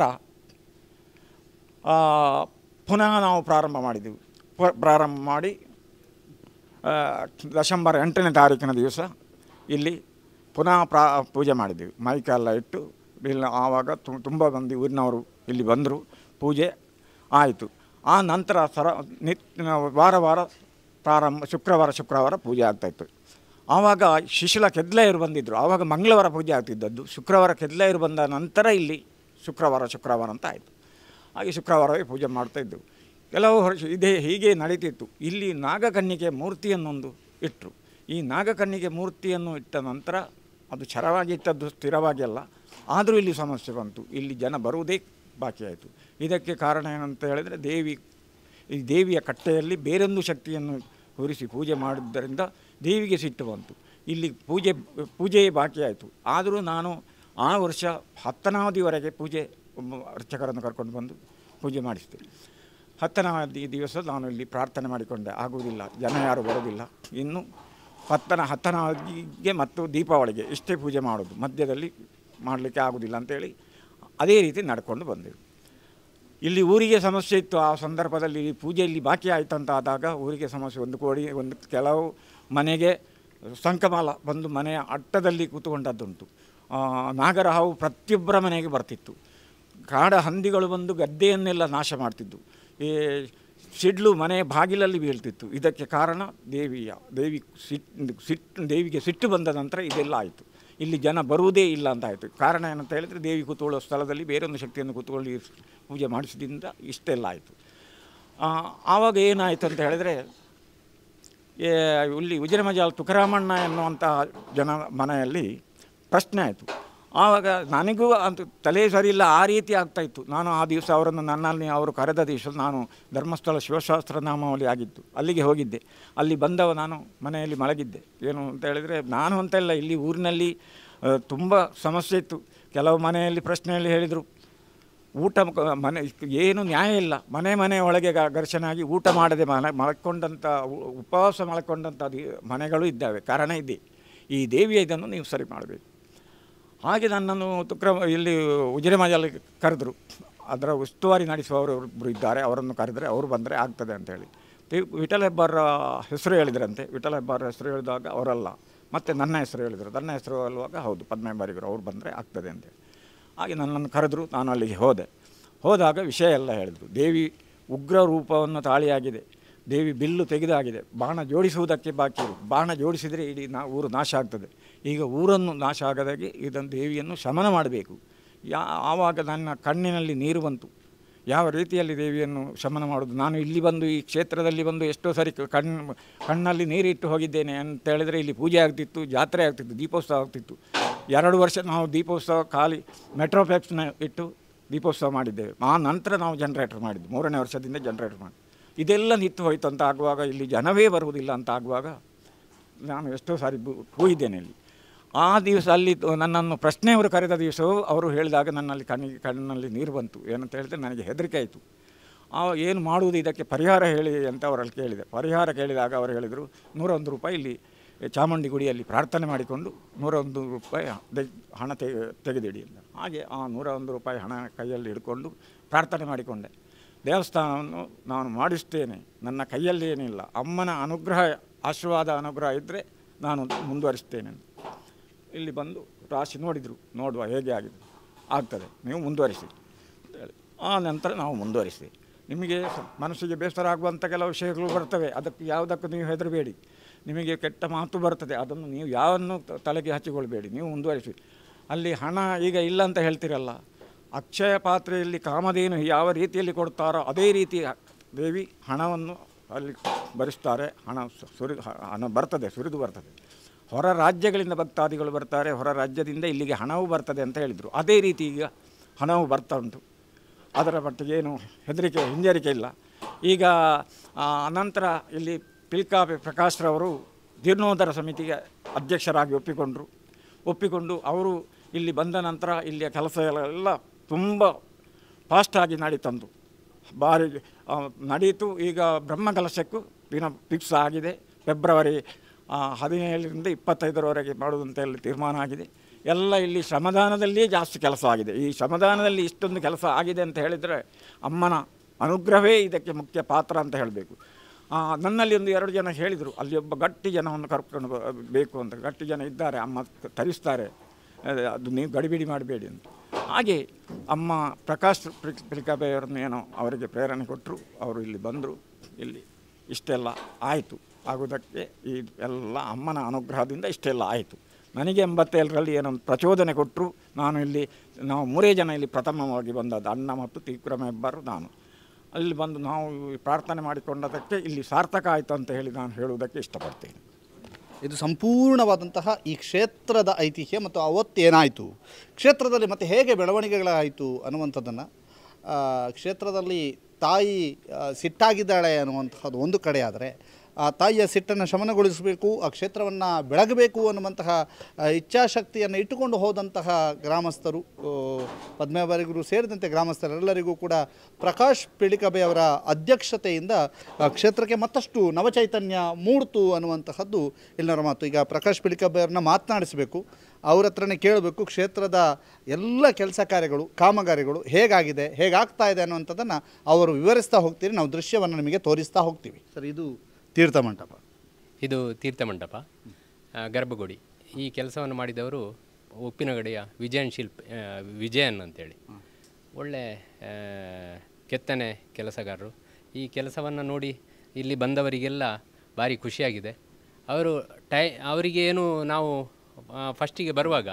ಆ, ಪುನಃ ನಾವು ಪ್ರಾರಂಭ ಮಾಡಿದೆವು ಪ- ಪ್ರಾರಂಭ ಮಾಡಿ ಆ, ಡಿಸೆಂಬರ್ ಎಂಟನೇ ತಾರೀಕಿನ ದಿವಸ ಇಲ್ಲಿ ಪುನಃ ಪ್ರಾ ಪೂಜೆ ಮಾಡಿದ್ದೀವಿ ಮೈಕೆಲ್ಲ ಇಟ್ಟು ಇಲ್ಲ ಆವಾಗ ತು- ತುಂಬ ಮಂದಿ ಊರಿನವರು ಇಲ್ಲಿ ಬಂದರು ಪೂಜೆ ಆಯಿತು ಆ ನಂತರ ಸರ ನಿತ್ ವಾರ ವಾರ ಪ್ರಾರಂಭ ಶುಕ್ರವಾರ ಶುಕ್ರವಾರ ಪೂಜೆ ಆಗ್ತಾಯಿತ್ತು ಆವಾಗ ಶಿಶಿಲ ಕೆದ್ಲೆಯರು ಬಂದಿದ್ದರು ಆವಾಗ ಮಂಗಳವಾರ ಪೂಜೆ ಆಗ್ತಿದ್ದದ್ದು ಶುಕ್ರವಾರ ಕೆದ್ಲೆಯರು ಬಂದ ನಂತರ ಇಲ್ಲಿ ಶುಕ್ರವಾರ ಶುಕ್ರವಾರ ಅಂತ ಆಯಿತು ಹಾಗೆ ಶುಕ್ರವಾರವೇ ಪೂಜೆ ಮಾಡ್ತಾಯಿದ್ದೆವು ಕೆಲವು ವರ್ಷ ಇದೇ ಹೀಗೆ ನಡೀತಿತ್ತು ಇಲ್ಲಿ ನಾಗಕನ್ನಿಕೆ ಮೂರ್ತಿಯನ್ನೊಂದು ಇಟ್ಟರು ಈ ನಾಗಕನ್ನಿಕೆ ಮೂರ್ತಿಯನ್ನು ಇಟ್ಟ ನಂತರ ಅದು ಚರವಾಗಿ ಇಟ್ಟದ್ದು ಸ್ಥಿರವಾಗಿ ಅಲ್ಲ ಆದರೂ ಇಲ್ಲಿ ಸಮಸ್ಯೆ ಬಂತು ಇಲ್ಲಿ ಜನ ಬರುವುದೇ ಬಾಕಿ ಆಯಿತು ಇದಕ್ಕೆ ಕಾರಣ ಏನಂತ ಹೇಳಿದರೆ ದೇವಿ ಈ ದೇವಿಯ ಕಟ್ಟೆಯಲ್ಲಿ ಬೇರೊಂದು ಶಕ್ತಿಯನ್ನು ಹೊರಿಸಿ ಪೂಜೆ ಮಾಡಿದ್ದರಿಂದ ದೇವಿಗೆ ಸಿಟ್ಟು ಬಂತು ಇಲ್ಲಿ ಪೂಜೆ ಪೂಜೆಯೇ ಬಾಕಿ ಆಯಿತು ಆದರೂ ನಾನು ಆ ವರ್ಷ ಹತ್ತನಾವಧಿವರೆಗೆ ಪೂಜೆ ಒಬ್ಬ ಅರ್ಚಕರನ್ನು ಕರ್ಕೊಂಡು ಬಂದು ಪೂಜೆ ಮಾಡಿಸಿದೆ ಹತ್ತನಾವಧಿ ದಿವಸ ನಾನು ಇಲ್ಲಿ ಪ್ರಾರ್ಥನೆ ಮಾಡಿಕೊಂಡೆ ಆಗುವುದಿಲ್ಲ ಜನ ಯಾರು ಬರೋದಿಲ್ಲ ಇನ್ನು ಹತ್ತನ ಹತ್ತನಾವಧಿಗೆ ಮತ್ತು ದೀಪಾವಳಿಗೆ ಇಷ್ಟೇ ಪೂಜೆ ಮಾಡೋದು ಮಧ್ಯದಲ್ಲಿ ಮಾಡಲಿಕ್ಕೆ ಆಗುವುದಿಲ್ಲ ಅಂತೇಳಿ ಅದೇ ರೀತಿ ನಡ್ಕೊಂಡು ಬಂದೆವು ಇಲ್ಲಿ ಊರಿಗೆ ಸಮಸ್ಯೆ ಇತ್ತು ಆ ಸಂದರ್ಭದಲ್ಲಿ ಈ ಪೂಜೆಯಲ್ಲಿ ಬಾಕಿ ಆಯ್ತಂತ ಆದಾಗ ಊರಿಗೆ ಸಮಸ್ಯೆ ಒಂದು ಕೋಡಿ ಒಂದು ಕೆಲವು ಮನೆಗೆ ಸಂಕಮಾಲ ಬಂದು ಮನೆಯ ಅಟ್ಟದಲ್ಲಿ ಕೂತ್ಕೊಂಡದ್ದುಂಟು ಆ, ನಾಗರ ಹಾವು ಪ್ರತಿಯೊಬ್ಬರ ಮನೆಗೆ ಬರ್ತಿತ್ತು ಕಾಡ ಹಂದಿಗಳು ಬಂದು ಗದ್ದೆಯನ್ನೆಲ್ಲ ನಾಶ ಮಾಡ್ತಿದ್ದು ಈ ಸಿಡ್ಲು ಮನೆ ಬಾಗಿಲಲ್ಲಿ ಬೀಳ್ತಿತ್ತು ಇದಕ್ಕೆ ಕಾರಣ ದೇವಿಯ ದೇವಿ ಸಿಟ್ಟು ಸಿಟ್ಟು ದೇವಿಗೆ ಸಿಟ್ಟು ಬಂದ ನಂತರ ಇದೆಲ್ಲ ಆಯಿತು ಇಲ್ಲಿ ಜನ ಬರುವುದೇ ಇಲ್ಲ ಅಂತ ಆಯಿತು ಕಾರಣ ಏನಂತ ಹೇಳಿದರೆ ದೇವಿ ಕೂತ್ಕೊಳ್ಳೋ ಸ್ಥಳದಲ್ಲಿ ಬೇರೊಂದು ಶಕ್ತಿಯನ್ನು ಕೂತ್ಕೊಳ್ಳಿ ಪೂಜೆ ಮಾಡಿಸಿದಿಂದ ಇಷ್ಟೆಲ್ಲ ಆಯಿತು ಆ, ಆವಾಗ ಏನಾಯಿತು ಅಂತ ಹೇಳಿದರೆ ಏ, ಇಲ್ಲಿ ಉಜಿರಮಜಾಲ್ ತುಕರಾಮಣ್ಣ ಎನ್ನುವಂಥ ಜನ ಮನೆಯಲ್ಲಿ ಪ್ರಶ್ನೆ ಆಯಿತು ಆವಾಗ ನನಗೂ ಅಂತ ತಲೆ ಸರಿ ಇಲ್ಲ ಆ ರೀತಿ ಆಗ್ತಾಯಿತ್ತು ನಾನು ಆ ದಿವಸ ಅವರನ್ನು ನನ್ನಲ್ಲಿ ಅವರು ಕರೆದ ದಿವಸ ನಾನು ಧರ್ಮಸ್ಥಳ ಶಿವಶಾಸ್ತ್ರ ನಾಮಾವಳಿ ಆಗಿತ್ತು ಅಲ್ಲಿಗೆ ಹೋಗಿದ್ದೆ ಅಲ್ಲಿ ಬಂದವ ನಾನು ಮನೆಯಲ್ಲಿ ಮಲಗಿದ್ದೆ ಏನು ಅಂತ ಹೇಳಿದರೆ ನಾನು ಅಂತ ಇಲ್ಲ ಇಲ್ಲಿ ಊರಿನಲ್ಲಿ ತುಂಬ ಸಮಸ್ಯೆ ಇತ್ತು ಕೆಲವು ಮನೆಯಲ್ಲಿ ಪ್ರಶ್ನೆಯಲ್ಲಿ ಹೇಳಿದರು ಊಟ ಮ- ಮನೆ ಏನು ನ್ಯಾಯ ಇಲ್ಲ ಮನೆ ಮನೆ ಒಳಗೆ ಗ- ಘರ್ಷಣೆ ಆಗಿ ಊಟ ಮಾಡದೆ ಮನೆ ಮಲ್ಕೊಂಡಂಥ ಉ- ಉಪವಾಸ ಮಲ್ಕೊಂಡಂಥ ದಿ- ಮನೆಗಳು ಇದ್ದಾವೆ ಕಾರಣ ಇದೆ ಈ ದೇವಿಯ ಇದನ್ನು ನೀವು ಸರಿ ಮಾಡಬೇಕು ಹಾಗೆ ನನ್ನನ್ನು ತುಕ್ರ ಇಲ್ಲಿ ಉಜಿರೆಮಜಲ್ಲಿ ಕರೆದರು ಅದರ ಉಸ್ತುವಾರಿ ನಡೆಸುವವರು ಒಬ್ಬರು ಇದ್ದಾರೆ ಅವರನ್ನು ಕರೆದರೆ ಅವರು ಬಂದರೆ ಆಗ್ತದೆ ಅಂತೇಳಿ ತಿ- ವಿಠಲ ಹೆಬ್ಬಾರ ಹೆಸರು ಹೇಳಿದ್ರಂತೆ ವಿಠಲ ಹೆಬ್ಬಾರ ಹೆಸರು ಹೇಳಿದಾಗ ಅವರಲ್ಲ ಮತ್ತು ನನ್ನ ಹೆಸರು ಹೇಳಿದರು ನನ್ನ ಹೆಸರು ಅಲ್ವಾಗ ಹೌದು ಪದ್ಮ ಹೆಬ್ಬಾರಿಗರು ಅವ್ರು ಬಂದರೆ ಆಗ್ತದೆ ಅಂತೇಳಿ ಹಾಗೆ ನನ್ನನ್ನು ಕರೆದರು ನಾನು ಅಲ್ಲಿಗೆ ಹೋದೆ ಹೋದಾಗ ವಿಷಯ ಎಲ್ಲ ಹೇಳಿದರು ದೇವಿ ಉಗ್ರ ರೂಪವನ್ನು ತಾಳಿಯಾಗಿದೆ ದೇವಿ ಬಿಲ್ಲು ತೆಗೆದಾಗಿದೆ ಬಾಣ ಜೋಡಿಸುವುದಕ್ಕೆ ಬಾಕಿ ಇರು. ಬಾಣ ಜೋಡಿಸಿದರೆ ಇಡೀ ನಾ ಊರು ನಾಶ ಆಗ್ತದೆ ಈಗ ಊರನ್ನು ನಾಶ ಆಗದಾಗೆ ಇದನ್ನು ದೇವಿಯನ್ನು ಶಮನ ಮಾಡಬೇಕು ಯಾ ಆವಾಗ ನನ್ನ ಕಣ್ಣಿನಲ್ಲಿ ನೀರು ಬಂತು ಯಾವ ರೀತಿಯಲ್ಲಿ ದೇವಿಯನ್ನು ಶಮನ ಮಾಡೋದು ನಾನು ಇಲ್ಲಿ ಬಂದು ಈ ಕ್ಷೇತ್ರದಲ್ಲಿ ಬಂದು ಎಷ್ಟೋ ಸರಿ ಕಣ್ಣು ಕಣ್ಣಲ್ಲಿ ನೀರಿಟ್ಟು ಹೋಗಿದ್ದೇನೆ ಅಂತ ಹೇಳಿದರೆ ಇಲ್ಲಿ ಪೂಜೆ ಆಗ್ತಿತ್ತು ಜಾತ್ರೆ ಆಗ್ತಿತ್ತು ದೀಪೋತ್ಸವ ಆಗ್ತಿತ್ತು ಎರಡು ವರ್ಷ ನಾವು ದೀಪೋತ್ಸವ ಖಾಲಿ ಮೆಟ್ರೋಪ್ಲೆಕ್ಸ್ನ ಇಟ್ಟು ದೀಪೋತ್ಸವ ಮಾಡಿದ್ದೇವೆ ಆ ನಂತರ ನಾವು ಜನ್ರೇಟರ್ ಮಾಡಿದ್ದು ಮೂರನೇ ವರ್ಷದಿಂದ ಜನ್ರೇಟರ್ ಮಾಡಿ ಇದೆಲ್ಲ ನಿಂತು ಹೋಯ್ತು ಅಂತ ಆಗುವಾಗ ಇಲ್ಲಿ ಜನವೇ ಬರುವುದಿಲ್ಲ ಅಂತ ಆಗುವಾಗ ನಾನು ಎಷ್ಟೋ ಸಾರಿ ಬು- ಹೋಗಿದ್ದೇನೆ ಇಲ್ಲಿ ಆ ದಿವಸ ಅಲ್ಲಿ ತ- ನನ್ನನ್ನು ಪ್ರಶ್ನೆಯವರು ಕರೆದ ದಿವಸವೂ ಅವರು ಹೇಳಿದಾಗ ನನ್ನಲ್ಲಿ ಕಣ್ಣಿಗೆ ಕಣ್ಣಿನಲ್ಲಿ ನೀರು ಬಂತು ಏನಂತ ಹೇಳಿದ್ರೆ ನನಗೆ ಹೆದರಿಕೆ ಆಯಿತು ಆ ಏನು ಮಾಡುವುದು ಇದಕ್ಕೆ ಪರಿಹಾರ ಹೇಳಿ ಅಂತ ಅವರಲ್ಲಿ ಕೇಳಿದೆ ಪರಿಹಾರ ಕೇಳಿದಾಗ ಅವರು ಹೇಳಿದರು ನೂರೊಂದು ರೂಪಾಯಿ ಇಲ್ಲಿ ಚಾಮುಂಡಿ ಗುಡಿಯಲ್ಲಿ ಪ್ರಾರ್ಥನೆ ಮಾಡಿಕೊಂಡು ನೂರೊಂದು ರೂಪಾಯಿ ದೆ- ಹಣ ತೆಗೆ ತೆಗೆದಿಡಿ ಅಂತ ಹಾಗೆ ಆ ನೂರ ಒಂದು ರೂಪಾಯಿ ಹಣ ಕೈಯಲ್ಲಿ ಹಿಡ್ಕೊಂಡು ಪ್ರಾರ್ಥನೆ ಮಾಡಿಕೊಂಡೆ ದೇವಸ್ಥಾನವನ್ನು ನಾನು ಮಾಡಿಸ್ತೇನೆ ನನ್ನ ಕೈಯಲ್ಲಿ ಏನಿಲ್ಲ ಅಮ್ಮನ ಅನುಗ್ರಹ ಆಶೀರ್ವಾದ ಅನುಗ್ರಹ ಇದ್ದರೆ ನಾನು ಮುಂದುವರಿಸ್ತೇನೆ ಅಂತ ಇಲ್ಲಿ ಬಂದು ರಾಶಿ ನೋಡಿದರು ನೋಡುವ ಹೇಗೆ ಆಗಿದೆ ಆಗ್ತದೆ ನೀವು ಮುಂದುವರಿಸಿ ಅಂತ ಹೇಳಿ ಆ ನಂತರ ನಾವು ಮುಂದುವರಿಸಿ ನಿಮಗೆ ಸ- ಮನಸ್ಸಿಗೆ ಬೇಸರ ಆಗುವಂಥ ಕೆಲವು ವಿಷಯಗಳು ಬರ್ತವೆ ಅದಕ್ಕೆ ಯಾವುದಕ್ಕೂ ನೀವು ಹೆದರಬೇಡಿ ನಿಮಗೆ ಕೆಟ್ಟ ಮಾತು ಬರ್ತದೆ ಅದನ್ನು ನೀವು ಯಾವನ್ನು ತ- ತಲೆಗೆ ಹಚ್ಚಿಕೊಳ್ಬೇಡಿ ನೀವು ಮುಂದುವರಿಸಿ ಅಲ್ಲಿ ಹಣ ಈಗ ಇಲ್ಲ ಅಂತ ಹೇಳ್ತೀರಲ್ಲ ಅಕ್ಷಯ ಪಾತ್ರೆಯಲ್ಲಿ ಕಾಮಧೇನು ಯಾವ ರೀತಿಯಲ್ಲಿ ಕೊಡ್ತಾರೋ ಅದೇ ರೀತಿ ದೇವಿ ಹಣವನ್ನು ಅಲ್ಲಿ ಭರಿಸ್ತಾರೆ ಹಣ ಸು- ಸುರಿದು ಹ- ಹಣ ಬರ್ತದೆ ಸುರಿದು ಬರ್ತದೆ ಹೊರ ರಾಜ್ಯಗಳಿಂದ ಭಕ್ತಾದಿಗಳು ಬರ್ತಾರೆ ಹೊರ ರಾಜ್ಯದಿಂದ ಇಲ್ಲಿಗೆ ಹಣವೂ ಬರ್ತದೆ ಅಂತ ಹೇಳಿದರು ಅದೇ ರೀತಿ ಈಗ ಹಣವು ಬರ್ತಾ ಉಂಟು ಅದರ ಮಟ್ಟಿಗೆ ಏನು ಹೆದರಿಕೆ ಹಿಂಜರಿಕೆ ಇಲ್ಲ ಈಗ ಆ, ಅನಂತರ ಇಲ್ಲಿ ಪಿಲ್ಕಾಪಿ ಪ್ರಕಾಶ್ರವರು ಜೀರ್ಣೋದ್ಧಾರ ಸಮಿತಿಗೆ ಅಧ್ಯಕ್ಷರಾಗಿ ಒಪ್ಪಿಕೊಂಡರು ಒಪ್ಪಿಕೊಂಡು ಅವರು ಇಲ್ಲಿ ಬಂದ ನಂತರ ಇಲ್ಲಿಯ ಕೆಲಸ ಎಲ್ಲ ತುಂಬ ಫಾಸ್ಟಾಗಿ ನಡೀತಂದು ಭಾರಿ ಆ, ನಡೀತು ಈಗ ಬ್ರಹ್ಮಕಲಶಕ್ಕೂ ದಿನ ಫಿಕ್ಸ್ ಆಗಿದೆ ಫೆಬ್ರವರಿ ಆ, ಹದಿನೇಳರಿಂದ ಇಪ್ಪತ್ತೈದರವರೆಗೆ ಮಾಡುವುದು ಅಂತ ಹೇಳಿ ತೀರ್ಮಾನ ಆಗಿದೆ ಎಲ್ಲ ಇಲ್ಲಿ ಶ್ರಮದಾನದಲ್ಲಿಯೇ ಜಾಸ್ತಿ ಕೆಲಸ ಆಗಿದೆ ಈ ಶ್ರಮದಾನದಲ್ಲಿ ಇಷ್ಟೊಂದು ಕೆಲಸ ಆಗಿದೆ ಅಂತ ಹೇಳಿದರೆ ಅಮ್ಮನ ಅನುಗ್ರಹವೇ ಇದಕ್ಕೆ ಮುಖ್ಯ ಪಾತ್ರ ಅಂತ ಹೇಳಬೇಕು ನನ್ನಲ್ಲಿ ಒಂದು ಎರಡು ಜನ ಹೇಳಿದರು ಅಲ್ಲಿ ಒಬ್ಬ ಗಟ್ಟಿ ಜನವನ್ನು ಕರ್ಕೊಂಡು ಬ- ಬೇಕು ಅಂತ ಗಟ್ಟಿ ಜನ ಇದ್ದಾರೆ ಅಮ್ಮ ತರಿಸ್ತಾರೆ ಅದೇ ಅದು ನೀವು ಗಡಿಬಿಡಿ ಮಾಡಬೇಡಿ ಅಂತ ಹಾಗೆ ಅಮ್ಮ ಪ್ರಕಾಶ್ ಪಿಲಿಕಾಬೆಯವರನ್ನು ಏನೋ ಅವರಿಗೆ ಪ್ರೇರಣೆ ಕೊಟ್ಟರು ಅವರು ಇಲ್ಲಿ ಬಂದರು ಇಲ್ಲಿ ಇಷ್ಟೆಲ್ಲ ಆಯಿತು ಆಗೋದಕ್ಕೆ ಈ ಎಲ್ಲ ಅಮ್ಮನ ಅನುಗ್ರಹದಿಂದ ಇಷ್ಟೆಲ್ಲ ಆಯಿತು ನನಗೆ ಎಂಬತ್ತೇಳರಲ್ಲಿ ಏನೋ ಒಂದು ಪ್ರಚೋದನೆ ಕೊಟ್ಟರು ನಾನು ಇಲ್ಲಿ ನಾವು ಮೂರೇ ಜನ ಇಲ್ಲಿ ಪ್ರಥಮವಾಗಿ ಬಂದದ್ದು ಅಣ್ಣ ಮತ್ತು ತೀಕ್ರಮ ಹೆಬ್ಬಾರು ನಾನು ಅಲ್ಲಿ ಬಂದು ನಾವು ಈ ಪ್ರಾರ್ಥನೆ ಮಾಡಿಕೊಂಡದಕ್ಕೆ ಇಲ್ಲಿ ಸಾರ್ಥಕ ಆಯಿತು ಅಂತ ಹೇಳಿ ನಾನು ಹೇಳುವುದಕ್ಕೆ ಇಷ್ಟಪಡ್ತೇನೆ ಇದು ಸಂಪೂರ್ಣವಾದಂತಹ ಈ ಕ್ಷೇತ್ರದ ಐತಿಹ್ಯ ಮತ್ತು ಅವತ್ತೇನಾಯಿತು ಕ್ಷೇತ್ರದಲ್ಲಿ ಮತ್ತೆ ಹೇಗೆ ಬೆಳವಣಿಗೆಗಳಾಯಿತು ಅನ್ನುವಂಥದ್ದನ್ನು ಕ್ಷೇತ್ರದಲ್ಲಿ ತಾಯಿ ಆ, ಸಿಟ್ಟಾಗಿದ್ದಾಳೆ ಅನ್ನುವಂತಹದ್ದು ಒಂದು ಕಡೆ ಆದರೆ ಆ ತಾಯಿಯ ಸಿಟ್ಟನ್ನು ಶಮನಗೊಳಿಸಬೇಕು ಆ ಕ್ಷೇತ್ರವನ್ನು ಬೆಳಗಬೇಕು ಅನ್ನುವಂತಹ ಆ, ಇಚ್ಛಾಶಕ್ತಿಯನ್ನು ಇಟ್ಟುಕೊಂಡು ಹೋದಂತಹ ಗ್ರಾಮಸ್ಥರು ಆ, ಪದ್ಮವಾರಿಗರು ಸೇರಿದಂತೆ ಗ್ರಾಮಸ್ಥರೆಲ್ಲರಿಗೂ ಕೂಡ ಪ್ರಕಾಶ್ ಪಿಳಿಕಬೆ ಅವರ ಅಧ್ಯಕ್ಷತೆಯಿಂದ ಆ, ಕ್ಷೇತ್ರಕ್ಕೆ ಮತ್ತಷ್ಟು ನವಚೈತನ್ಯ ಮೂಡ್ತು ಅನ್ನುವಂತಹದ್ದು ಎಲ್ಲರ ಮಾತು ಈಗ ಪ್ರಕಾಶ್ ಪಿಳಿಕಬೆ ಅವ್ರನ್ನ ಮಾತನಾಡಿಸಬೇಕು ಅವ್ರ ಹತ್ರನೇ ಕೇಳಬೇಕು ಕ್ಷೇತ್ರದ ಎಲ್ಲ ಕೆಲಸ ಕಾರ್ಯಗಳು ಕಾಮಗಾರಿಗಳು ಹೇಗಾಗಿದೆ ಹೇಗಾಗ್ತಾ ಇದೆ ಅನ್ನುವಂಥದ್ದನ್ನು ಅವರು ವಿವರಿಸ್ತಾ ಹೋಗ್ತೀರಿ ನಾವು ದೃಶ್ಯವನ್ನು ನಿಮಗೆ ತೋರಿಸ್ತಾ ಹೋಗ್ತೀವಿ ಸರ್ ಇದು ತೀರ್ಥ ಮಂಟಪ ಇದು ತೀರ್ಥಮಂಟಪ ಆ, ಗರ್ಭಗುಡಿ ಈ ಕೆಲಸವನ್ನು ಮಾಡಿದವರು ಉಪ್ಪಿನಗಡಿಯ ವಿಜಯನ್ ಶಿಲ್ಪ ಆ, ವಿಜಯನ್ ಅಂತೇಳಿ ಒಳ್ಳೆ ಆ, ಕೆತ್ತನೆ ಕೆಲಸಗಾರರು ಈ ಕೆಲಸವನ್ನು ನೋಡಿ ಇಲ್ಲಿ ಬಂದವರಿಗೆಲ್ಲ ಭಾರಿ ಖುಷಿಯಾಗಿದೆ ಅವರು ಟೈ ಅವರಿಗೆ ಏನು ನಾವು ಫಸ್ಟಿಗೆ ಬರುವಾಗ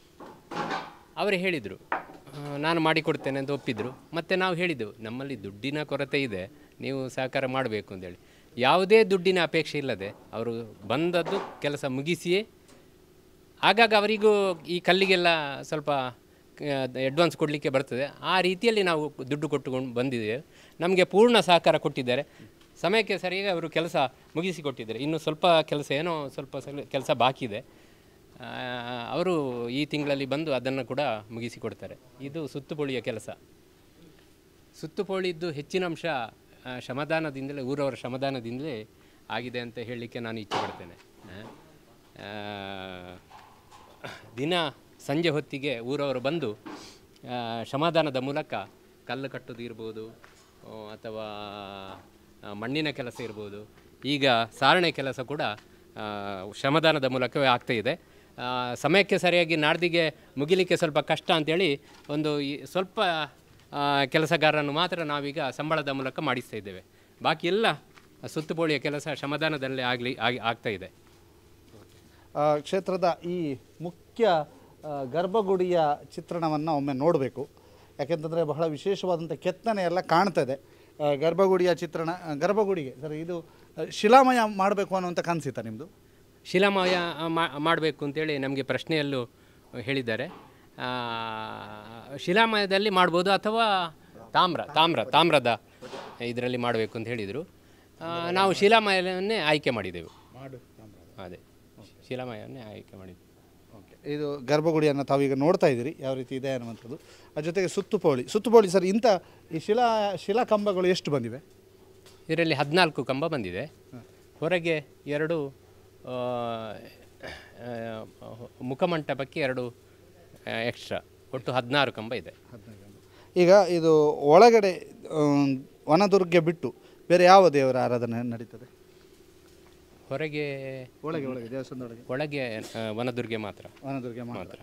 ಅವರು ಹೇಳಿದರು ನಾನು ಮಾಡಿಕೊಡ್ತೇನೆ ಅಂತ ಒಪ್ಪಿದ್ರು ಮತ್ತು ನಾವು ಹೇಳಿದ್ದೆವು ನಮ್ಮಲ್ಲಿ ದುಡ್ಡಿನ ಕೊರತೆ ಇದೆ ನೀವು ಸಹಕಾರ ಮಾಡಬೇಕು ಅಂತೇಳಿ ಯಾವುದೇ ದುಡ್ಡಿನ ಅಪೇಕ್ಷೆ ಇಲ್ಲದೆ ಅವರು ಬಂದದ್ದು ಕೆಲಸ ಮುಗಿಸಿಯೇ ಆಗಾಗ ಅವರಿಗೂ ಈ ಕಲ್ಲಿಗೆಲ್ಲ ಸ್ವಲ್ಪ ಅಡ್ವಾನ್ಸ್ ಕೊಡಲಿಕ್ಕೆ ಬರ್ತದೆ ಆ ರೀತಿಯಲ್ಲಿ ನಾವು ದುಡ್ಡು ಕೊಟ್ಟುಕೊಂಡು ಬಂದಿದ್ದೇವೆ ನಮಗೆ ಪೂರ್ಣ ಸಹಕಾರ ಕೊಟ್ಟಿದ್ದಾರೆ ಸಮಯಕ್ಕೆ ಸರಿಯಾಗಿ ಅವರು ಕೆಲಸ ಮುಗಿಸಿ ಕೊಟ್ಟಿದ್ದಾರೆ ಇನ್ನು ಸ್ವಲ್ಪ ಕೆಲಸ ಏನೋ ಸ್ವಲ್ಪ ಕೆಲಸ ಬಾಕಿ ಇದೆ ಆ, ಅವರು ಈ ತಿಂಗಳಲ್ಲಿ ಬಂದು ಅದನ್ನು ಕೂಡ ಮುಗಿಸಿ ಕೊಡ್ತಾರೆ ಇದು ಸುತ್ತುಪೊಳಿಯ ಕೆಲಸ ಸುತ್ತುಪೋಳಿದ್ದು ಹೆಚ್ಚಿನ ಅಂಶ ಆ, ಶ್ರಮದಾನದಿಂದಲೇ ಊರವರ ಶ್ರಮದಾನದಿಂದಲೇ ಆಗಿದೆ ಅಂತ ಹೇಳಲಿಕ್ಕೆ ನಾನು ಇಚ್ಛೆ ಪಡ್ತೇನೆ ಆ, ದಿನ ಸಂಜೆ ಹೊತ್ತಿಗೆ ಊರವರು ಬಂದು ಆ, ಶ್ರಮದಾನದ ಮೂಲಕ ಕಲ್ಲು ಕಟ್ಟೋದು ಇರ್ಬೋದು ಆ, ಅಥವಾ ಆ, ಮಣ್ಣಿನ ಕೆಲಸ ಇರ್ಬೋದು ಈಗ ಸಾರಣೆ ಕೆಲಸ ಕೂಡ ಆ, ಶ್ರಮದಾನದ ಮೂಲಕವೇ ಆಗ್ತಾ ಇದೆ ಆ, ಸಮಯಕ್ಕೆ ಸರಿಯಾಗಿ ನಾಡ್ದಿಗೆ ಮುಗಿಲಿಕ್ಕೆ ಸ್ವಲ್ಪ ಕಷ್ಟ ಅಂತೇಳಿ ಒಂದು ಈ ಸ್ವಲ್ಪ ಆ, ಕೆಲಸಗಾರರನ್ನು ಮಾತ್ರ ನಾವೀಗ ಸಂಬಳದ ಮೂಲಕ ಮಾಡಿಸ್ತಾ ಇದ್ದೇವೆ ಬಾಕಿ ಎಲ್ಲ ಸುತ್ತುಬೋಳಿಯ ಕೆಲಸ ಶ್ರಮದಾನದಲ್ಲೇ ಆಗಲಿ ಆಗಿ ಆಗ್ತಾ ಇದೆ ಆ, ಕ್ಷೇತ್ರದ ಈ ಮುಖ್ಯ ಆ, ಗರ್ಭಗುಡಿಯ ಚಿತ್ರಣವನ್ನು ಒಮ್ಮೆ ನೋಡಬೇಕು ಯಾಕೆಂತಂದರೆ ಬಹಳ ವಿಶೇಷವಾದಂಥ ಕೆತ್ತನೆ ಎಲ್ಲ ಕಾಣ್ತಾ ಇದೆ ಆ, ಗರ್ಭಗುಡಿಯ ಚಿತ್ರಣ ಆ, ಗರ್ಭಗುಡಿಗೆ ಸರ್ ಇದು ಆ, ಶಿಲಾಮಯ ಮಾಡಬೇಕು ಅನ್ನುವಂಥ ಕನಸಿತ್ತ ನಿಮ್ಮದು ಶಿಲಾಮಯ ಮಾಡಬೇಕು ಅಂತೇಳಿ ನಮಗೆ ಪ್ರಶ್ನೆಯಲ್ಲೂ ಹೇಳಿದ್ದಾರೆ ಆ, ಶಿಲಾಮಯದಲ್ಲಿ ಮಾಡ್ಬೋದು ಅಥವಾ ತಾಮ್ರ ತಾಮ್ರ ತಾಮ್ರದ ಇದರಲ್ಲಿ ಮಾಡಬೇಕು ಅಂತ ಹೇಳಿದರು ನಾವು ಶಿಲಾಮಯವನ್ನೇ ಆಯ್ಕೆ ಮಾಡಿದೆವು ಅದೇ ಶಿಲಾಮಯವನ್ನೇ ಆಯ್ಕೆ ಮಾಡಿದ್ವಿ ಓಕೆ ಇದು ಗರ್ಭಗುಡಿಯನ್ನು ತಾವೀಗ ನೋಡ್ತಾ ಇದ್ದೀರಿ ಯಾವ ರೀತಿ ಇದೆ ಅನ್ನುವಂಥದ್ದು ಅದ್ರ ಜೊತೆಗೆ ಸುತ್ತುಪೋಳಿ ಸುತ್ತುಪೋಳಿ ಸರ್ ಇಂಥ ಈ ಶಿಲಾ ಶಿಲಾ ಕಂಬಗಳು ಎಷ್ಟು ಬಂದಿವೆ ಇದರಲ್ಲಿ ಹದಿನಾಲ್ಕು ಕಂಬ ಬಂದಿದೆ ಹೊರಗೆ ಎರಡು ಆ, ಆ, ಮುಖಮಂಟಪಕ್ಕೆ ಎರಡು ಎಕ್ಸ್ಟ್ರಾ ಒಟ್ಟು ಹದಿನಾರು ಕಂಬ ಇದೆ ಈಗ ಇದು ಒಳಗಡೆ ಆಮ್, ವನದುರ್ಗೆ ಬಿಟ್ಟು ಬೇರೆ ಯಾವ ದೇವರ ಆರಾಧನೆ ನಡೀತದೆ ಹೊರಗೆ ಒಳಗೆ ಒಳಗೆ ದೇವಸ್ಥಾನದೊಳಗೆ ಒಳಗೆ ಆ, ವನದುರ್ಗೆ ಮಾತ್ರ ವನದುರ್ಗೆ ಮಾತ್ರ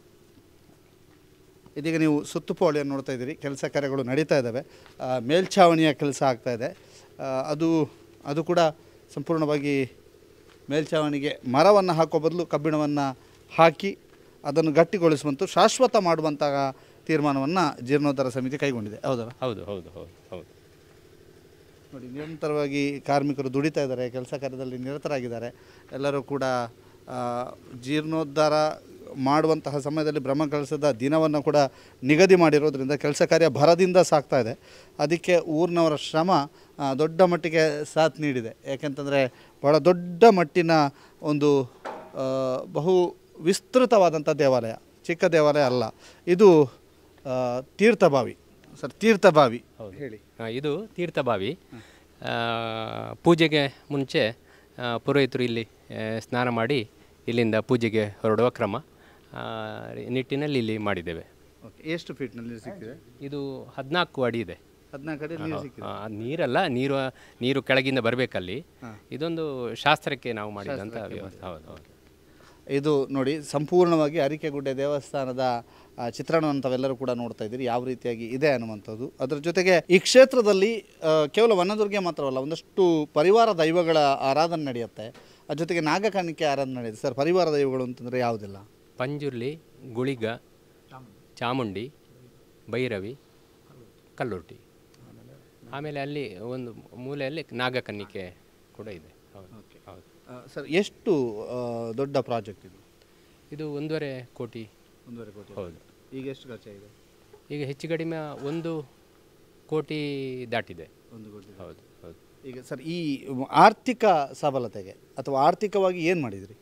ಇದೀಗ ನೀವು ಸುತ್ತುಪೋಳಿಯನ್ನು ನೋಡ್ತಾ ಇದ್ದೀರಿ ಕೆಲಸ ಕಾರ್ಯಗಳು ನಡೀತಾ ಇದ್ದಾವೆ ಆ, ಮೇಲ್ಛಾವಣಿಯ ಕೆಲಸ ಆಗ್ತಾ ಇದೆ ಆ, ಅದು ಅದು ಕೂಡ ಸಂಪೂರ್ಣವಾಗಿ ಮೇಲ್ಛಾವಣಿಗೆ ಮರವನ್ನು ಹಾಕೋ ಬದಲು ಕಬ್ಬಿಣವನ್ನು ಹಾಕಿ ಅದನ್ನು ಗಟ್ಟಿಗೊಳಿಸುವಂಥ ಶಾಶ್ವತ ಮಾಡುವಂತಹ ತೀರ್ಮಾನವನ್ನು ಜೀರ್ಣೋದ್ಧಾರ ಸಮಿತಿ ಕೈಗೊಂಡಿದೆ ಹೌದಲ್ಲ ಹೌದು ಹೌದು ಹೌದು ಹೌದು ನೋಡಿ ನಿರಂತರವಾಗಿ ಕಾರ್ಮಿಕರು ದುಡಿತಾ ಇದ್ದಾರೆ ಕೆಲಸ ಕಾರ್ಯದಲ್ಲಿ ನಿರತರಾಗಿದ್ದಾರೆ ಎಲ್ಲರೂ ಕೂಡ ಆ, ಜೀರ್ಣೋದ್ಧಾರ ಮಾಡುವಂತಹ ಸಮಯದಲ್ಲಿ ಬ್ರಹ್ಮಕಲಸದ ದಿನವನ್ನು ಕೂಡ ನಿಗದಿ ಮಾಡಿರೋದ್ರಿಂದ ಕೆಲಸ ಕಾರ್ಯ ಭರದಿಂದ ಸಾಗ್ತಾ ಇದೆ ಅದಕ್ಕೆ ಊರಿನವರ ಶ್ರಮ ಆ, ದೊಡ್ಡ ಮಟ್ಟಿಗೆ ಸಾಥ್ ನೀಡಿದೆ ಯಾಕೆಂತಂದರೆ ಬಹಳ ದೊಡ್ಡ ಮಟ್ಟಿನ ಒಂದು ಆ, ಬಹು ವಿಸ್ತೃತವಾದಂಥ ದೇವಾಲಯ ಚಿಕ್ಕ ದೇವಾಲಯ ಅಲ್ಲ ಇದು ಆ, ತೀರ್ಥಬಾವಿ ಸರ್ ತೀರ್ಥಬಾವಿ ಹೇಳಿ ಆ, ಇದು ತೀರ್ಥಬಾವಿ ಆ, ಪೂಜೆಗೆ ಮುಂಚೆ ಆ, ಪುರೋಹಿತರು ಇಲ್ಲಿ ಆ, ಸ್ನಾನ ಮಾಡಿ ಇಲ್ಲಿಂದ ಪೂಜೆಗೆ ಹೊರಡುವ ಕ್ರಮ ಆ, ನಿಟ್ಟಿನಲ್ಲಿ ಇಲ್ಲಿ ಮಾಡಿದ್ದೇವೆ ಓಕೆ ಎಷ್ಟು ಫೀಟ್ನಲ್ಲಿ ಸಿಕ್ಕಿದೆ ಇದು ಹದಿನಾಲ್ಕು ಅಡಿ ಇದೆ ಹದಿನಾಲ್ಕು ಅಡಿ ನೀರು ಸಿಕ್ಕಿದೆ ಆ, ನೀರಲ್ಲ ನೀರು ನೀರು ಕೆಳಗಿಂದ ಬರಬೇಕಲ್ಲಿ ಇದೊಂದು ಶಾಸ್ತ್ರಕ್ಕೆ ನಾವು ಮಾಡಿದಂಥ ವ್ಯವಸ್ಥೆ ಹೌದು ಹೌದು ಇದು ನೋಡಿ ಸಂಪೂರ್ಣವಾಗಿ ಅರಿಕೆಗುಡ್ಡೆ ದೇವಸ್ಥಾನದ ಆ, ಚಿತ್ರಣವನ್ನು ತಾವೆಲ್ಲರೂ ಕೂಡ ನೋಡ್ತಾ ಇದ್ದೀರಿ ಯಾವ ರೀತಿಯಾಗಿ ಇದೆ ಅನ್ನುವಂಥದ್ದು ಅದರ ಜೊತೆಗೆ ಈ ಕ್ಷೇತ್ರದಲ್ಲಿ ಆ, ಕೇವಲ ವನದುರ್ಗೆ ಮಾತ್ರವಲ್ಲ ಒಂದಷ್ಟು ಪರಿವಾರ ದೈವಗಳ ಆರಾಧನೆ ನಡೆಯುತ್ತೆ ಅದ್ರ ಜೊತೆಗೆ ನಾಗಕಾಣಿಕೆ ಆರಾಧನೆ ನಡೆಯುತ್ತೆ ಸರ್ ಪರಿವಾರ ದೈವಗಳು ಅಂತಂದರೆ ಯಾವುದಿಲ್ಲ ಪಂಜುರ್ಲಿ ಗುಳಿಗ ಚಾಮುಂಡಿ ಭೈರವಿ ಕಲ್ಲುರ್ಟಿ ಆಮೇಲೆ ಅಲ್ಲಿ ಒಂದು ಮೂಲೆಯಲ್ಲಿ ನಾಗಕನ್ನಿಕೆ ಕೂಡ ಇದೆ ಹೌದು ಹೌದು ಆ, ಸರ್ ಎಷ್ಟು ಆ, ದೊಡ್ಡ ಪ್ರಾಜೆಕ್ಟ್ ಇದು ಇದು ಒಂದೂವರೆ ಕೋಟಿ ಒಂದೂವರೆ ಕೋಟಿ ಹೌದು ಈಗ ಎಷ್ಟು ಖರ್ಚಾಗಿದೆ ಈಗ ಹೆಚ್ಚು ಕಡಿಮೆ ಒಂದು ಕೋಟಿ ದಾಟಿದೆ ಒಂದು ಕೋಟಿ ಹೌದು ಹೌದು ಈಗ ಸರ್ ಈ ಆರ್ಥಿಕ ಸಬಲತೆಗೆ ಅಥವಾ ಆರ್ಥಿಕವಾಗಿ ಏನು ಮಾಡಿದ್ರಿ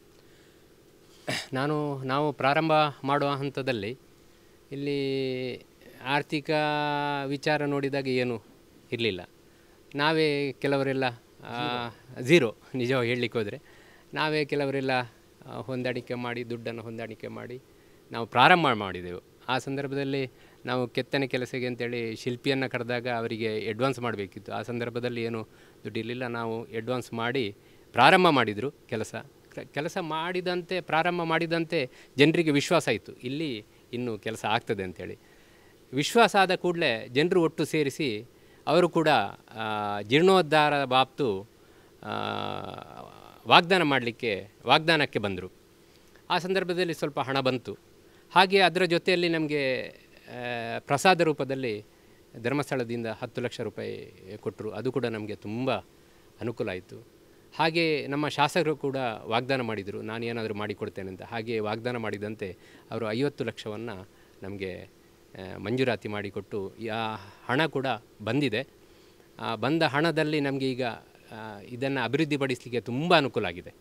ನಾನು ನಾವು ಪ್ರಾರಂಭ ಮಾಡುವ ಹಂತದಲ್ಲಿ ಇಲ್ಲಿ ಆರ್ಥಿಕ ವಿಚಾರ ನೋಡಿದಾಗ ಏನು ಇರಲಿಲ್ಲ ನಾವೇ ಕೆಲವರೆಲ್ಲ ಝೀರೋ ನಿಜವಾಗಿ ಹೇಳಲಿಕ್ಕೆ ಹೋದರೆ ನಾವೇ ಕೆಲವರೆಲ್ಲ ಆ, ಹೊಂದಾಣಿಕೆ ಮಾಡಿ ದುಡ್ಡನ್ನು ಹೊಂದಾಣಿಕೆ ಮಾಡಿ ನಾವು ಪ್ರಾರಂಭ ಮಾಡಿದೆವು ಆ ಸಂದರ್ಭದಲ್ಲಿ ನಾವು ಕೆತ್ತನೆ ಕೆಲಸಕ್ಕೆ ಅಂತೇಳಿ ಶಿಲ್ಪಿಯನ್ನು ಕರೆದಾಗ ಅವರಿಗೆ ಅಡ್ವಾನ್ಸ್ ಮಾಡಬೇಕಿತ್ತು ಆ ಸಂದರ್ಭದಲ್ಲಿ ಏನು ದುಡ್ಡಿರಲಿಲ್ಲ ನಾವು ಅಡ್ವಾನ್ಸ್ ಮಾಡಿ ಪ್ರಾರಂಭ ಮಾಡಿದರು ಕೆಲಸ ಕ- ಕೆಲಸ ಮಾಡಿದಂತೆ ಪ್ರಾರಂಭ ಮಾಡಿದಂತೆ ಜನರಿಗೆ ವಿಶ್ವಾಸ ಆಯಿತು ಇಲ್ಲಿ ಇನ್ನೂ ಕೆಲಸ ಆಗ್ತದೆ ಅಂತೇಳಿ ವಿಶ್ವಾಸ ಆದ ಕೂಡಲೇ ಜನರು ಒಟ್ಟು ಸೇರಿಸಿ ಅವರು ಕೂಡ ಆ, ಜೀರ್ಣೋದ್ಧಾರ ಬಾಬ್ತು ಆ, ವಾಗ್ದಾನ ಮಾಡಲಿಕ್ಕೆ ವಾಗ್ದಾನಕ್ಕೆ ಬಂದರು ಆ ಸಂದರ್ಭದಲ್ಲಿ ಸ್ವಲ್ಪ ಹಣ ಬಂತು ಹಾಗೆ ಅದರ ಜೊತೆಯಲ್ಲಿ ನಮಗೆ ಪ್ರಸಾದ ರೂಪದಲ್ಲಿ ಧರ್ಮಸ್ಥಳದಿಂದ ಹತ್ತು ಲಕ್ಷ ರೂಪಾಯಿ ಕೊಟ್ಟರು ಅದು ಕೂಡ ನಮಗೆ ತುಂಬ ಅನುಕೂಲ ಆಯಿತು ಹಾಗೆ ನಮ್ಮ ಶಾಸಕರು ಕೂಡ ವಾಗ್ದಾನ ಮಾಡಿದರು ನಾನು ಏನಾದರೂ ಮಾಡಿಕೊಡ್ತೇನೆ ಅಂತ ಹಾಗೆ ವಾಗ್ದಾನ ಮಾಡಿದಂತೆ ಅವರು ಐವತ್ತು ಲಕ್ಷವನ್ನು ನಮಗೆ ಆ, ಮಂಜೂರಾತಿ ಮಾಡಿಕೊಟ್ಟು ಆ ಹಣ ಕೂಡ ಬಂದಿದೆ ಆ ಬಂದ ಹಣದಲ್ಲಿ ನಮಗೆ ಈಗ ಇದನ್ನು ಅಭಿವೃದ್ಧಿಪಡಿಸಲಿಕ್ಕೆ ತುಂಬ ಅನುಕೂಲ ಆಗಿದೆ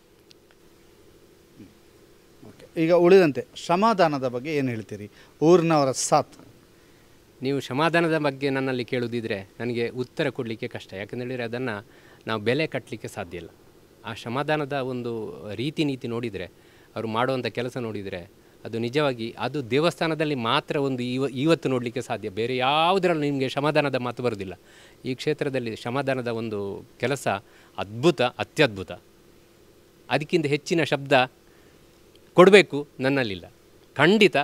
ಓಕೆ ಈಗ ಉಳಿದಂತೆ ಶ್ರಮದಾನದ ಬಗ್ಗೆ ಏನು ಹೇಳ್ತೀರಿ ಊರಿನವರ ಸಾಥ್ ನೀವು ಸಮಾಧಾನದ ಬಗ್ಗೆ ನನ್ನಲ್ಲಿ ಕೇಳುವುದಿದ್ರೆ ನನಗೆ ಉತ್ತರ ಕೊಡಲಿಕ್ಕೆ ಕಷ್ಟ ಯಾಕಂದೇಳಿದರೆ ಅದನ್ನು ನಾವು ಬೆಲೆ ಕಟ್ಟಲಿಕ್ಕೆ ಸಾಧ್ಯ ಇಲ್ಲ ಆ ಸಮಾಧಾನದ ಒಂದು ರೀತಿ ನೀತಿ ನೋಡಿದರೆ ಅವರು ಮಾಡುವಂಥ ಕೆಲಸ ನೋಡಿದರೆ ಅದು ನಿಜವಾಗಿ ಅದು ದೇವಸ್ಥಾನದಲ್ಲಿ ಮಾತ್ರ ಒಂದು ಇವ ಇವತ್ತು ನೋಡಲಿಕ್ಕೆ ಸಾಧ್ಯ ಬೇರೆ ಯಾವುದರಲ್ಲೂ ನಿಮಗೆ ಸಮಾಧಾನದ ಮಾತು ಬರೋದಿಲ್ಲ ಈ ಕ್ಷೇತ್ರದಲ್ಲಿ ಸಮಾಧಾನದ ಒಂದು ಕೆಲಸ ಅದ್ಭುತ ಅತ್ಯದ್ಭುತ ಅದಕ್ಕಿಂತ ಹೆಚ್ಚಿನ ಶಬ್ದ ಕೊಡಬೇಕು ನನ್ನಲ್ಲಿಲ್ಲ ಖಂಡಿತ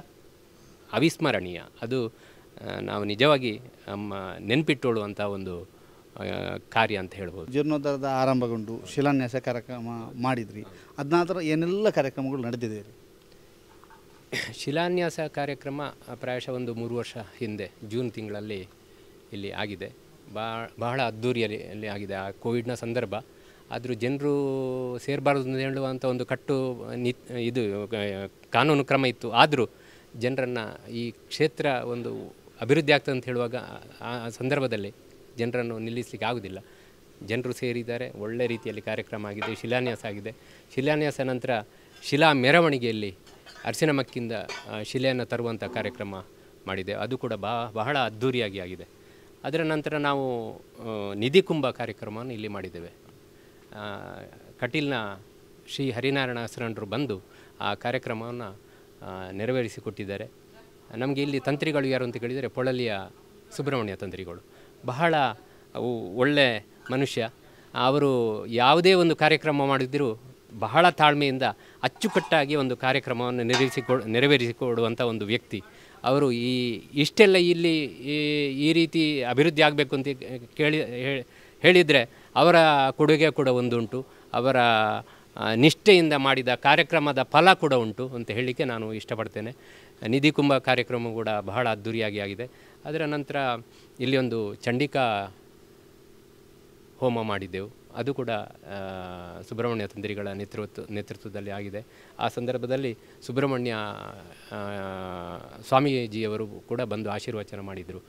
ಅವಿಸ್ಮರಣೀಯ ಅದು ಆ, ನಾವು ನಿಜವಾಗಿ ನಮ್ಮ ನೆನಪಿಟ್ಟುಕೊಳ್ಳುವಂಥ ಒಂದು ಆ, ಕಾರ್ಯ ಅಂತ ಹೇಳ್ಬೋದು ಜೀರ್ಣೋದ್ಧಾರದ ಆರಂಭಗೊಂಡು ಶಿಲಾನ್ಯಾಸ ಕಾರ್ಯಕ್ರಮ ಮಾಡಿದ್ರಿ ಅದ ನಂತರ ಏನೆಲ್ಲ ಕಾರ್ಯಕ್ರಮಗಳು ನಡೆದಿದೆ ರೀ ಶಿಲಾನ್ಯಾಸ ಕಾರ್ಯಕ್ರಮ ಆ, ಪ್ರಾಯಶಃ ಒಂದು ಮೂರು ವರ್ಷ ಹಿಂದೆ ಜೂನ್ ತಿಂಗಳಲ್ಲಿ ಇಲ್ಲಿ ಆಗಿದೆ ಬಾ ಬಹಳ ಅದ್ಧೂರಿಯಲ್ಲಿ ಅಲ್ಲಿ ಆಗಿದೆ ಆ ಕೋವಿಡ್ನ ಸಂದರ್ಭ ಆದರೂ ಜನರು ಸೇರಬಾರ್ದು ಅಂತ ಹೇಳುವಂಥ ಒಂದು ಕಟ್ಟು ನಿ ಇದು ಆ, ಕಾನೂನು ಕ್ರಮ ಇತ್ತು ಆದರೂ ಜನರನ್ನು ಈ ಕ್ಷೇತ್ರ ಒಂದು ಅಭಿವೃದ್ಧಿ ಆಗ್ತದೆ ಅಂತ ಹೇಳುವಾಗ ಆ ಆ ಸಂದರ್ಭದಲ್ಲಿ ಜನರನ್ನು ನಿಲ್ಲಿಸಲಿಕ್ಕೆ ಆಗೋದಿಲ್ಲ ಜನರು ಸೇರಿದ್ದಾರೆ ಒಳ್ಳೆ ರೀತಿಯಲ್ಲಿ ಕಾರ್ಯಕ್ರಮ ಆಗಿದೆ ಶಿಲಾನ್ಯಾಸ ಆಗಿದೆ ಶಿಲಾನ್ಯಾಸ ನಂತರ ಶಿಲಾ ಮೆರವಣಿಗೆಯಲ್ಲಿ ಅರಸಿನ ಮಕ್ಕಿಂದ ಆ, ಶಿಲೆಯನ್ನು ತರುವಂಥ ಕಾರ್ಯಕ್ರಮ ಮಾಡಿದೆ ಅದು ಕೂಡ ಬಾ ಬಹಳ ಅದ್ಧೂರಿಯಾಗಿ ಆಗಿದೆ ಅದರ ನಂತರ ನಾವು ಆ, ನಿಧಿ ಕುಂಭ ಕಾರ್ಯಕ್ರಮವನ್ನು ಇಲ್ಲಿ ಮಾಡಿದ್ದೇವೆ ಆ, ಕಟೀಲ್ನ ಶ್ರೀ ಹರಿನಾರಾಯಣ ಶರಣರು ಬಂದು ಆ ಕಾರ್ಯಕ್ರಮವನ್ನು ನೆರವೇರಿಸಿಕೊಟ್ಟಿದ್ದಾರೆ ನಮಗೆ ಇಲ್ಲಿ ತಂತ್ರಿಗಳು ಯಾರು ಅಂತ ಕೇಳಿದರೆ ಪೊಳಲಿಯ ಸುಬ್ರಹ್ಮಣ್ಯ ತಂತ್ರಿಗಳು ಬಹಳ ಅವು ಒಳ್ಳೆ ಮನುಷ್ಯ ಅವರು ಯಾವುದೇ ಒಂದು ಕಾರ್ಯಕ್ರಮ ಮಾಡಿದರೂ ಬಹಳ ತಾಳ್ಮೆಯಿಂದ ಅಚ್ಚುಕಟ್ಟಾಗಿ ಒಂದು ಕಾರ್ಯಕ್ರಮವನ್ನು ನೆರವೇರಿಸಿಕೊ ನೆರವೇರಿಸಿಕೊಡುವಂಥ ಒಂದು ವ್ಯಕ್ತಿ ಅವರು ಈ ಇಷ್ಟೆಲ್ಲ ಇಲ್ಲಿ ಈ ಈ ರೀತಿ ಅಭಿವೃದ್ಧಿ ಆಗಬೇಕು ಅಂತ ಕೇಳಿ ಹೇ- ಹೇಳಿದರೆ ಅವರ ಕೊಡುಗೆ ಕೂಡ ಒಂದುಂಟು ಅವರ ಆ, ನಿಷ್ಠೆಯಿಂದ ಮಾಡಿದ ಕಾರ್ಯಕ್ರಮದ ಫಲ ಕೂಡ ಉಂಟು ಅಂತ ಹೇಳಲಿಕ್ಕೆ ನಾನು ಇಷ್ಟಪಡ್ತೇನೆ ನಿಧಿ ಕುಂಭ ಕಾರ್ಯಕ್ರಮ ಕೂಡ ಬಹಳ ಅದ್ಧೂರಿಯಾಗಿ ಆಗಿದೆ ಅದರ ನಂತರ ಇಲ್ಲಿ ಒಂದು ಚಂಡಿಕಾ ಹೋಮ ಮಾಡಿದ್ದೆವು ಅದು ಕೂಡ ಆ, ಸುಬ್ರಹ್ಮಣ್ಯ ತಂತ್ರಿಗಳ ನೇತೃತ್ವ ನೇತೃತ್ವದಲ್ಲಿ ಆಗಿದೆ ಆ ಸಂದರ್ಭದಲ್ಲಿ ಸುಬ್ರಹ್ಮಣ್ಯ ಆ, ಸ್ವಾಮೀಜಿಯವರು ಕೂಡ ಬಂದು ಆಶೀರ್ವಚನ ಮಾಡಿದರು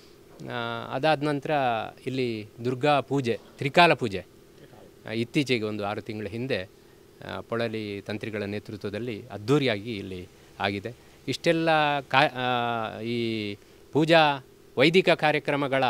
ಅದಾದ ನಂತರ ಇಲ್ಲಿ ದುರ್ಗಾ ಪೂಜೆ ತ್ರಿಕಾಲ ಪೂಜೆ ಆ, ಇತ್ತೀಚೆಗೆ ಒಂದು ಆರು ತಿಂಗಳ ಹಿಂದೆ ಆ, ಪೊಳಲಿ ತಂತ್ರಿಗಳ ನೇತೃತ್ವದಲ್ಲಿ ಅದ್ಧೂರಿಯಾಗಿ ಇಲ್ಲಿ ಆಗಿದೆ ಇಷ್ಟೆಲ್ಲ ಕಾ ಆ, ಈ ಪೂಜಾ ವೈದಿಕ ಕಾರ್ಯಕ್ರಮಗಳ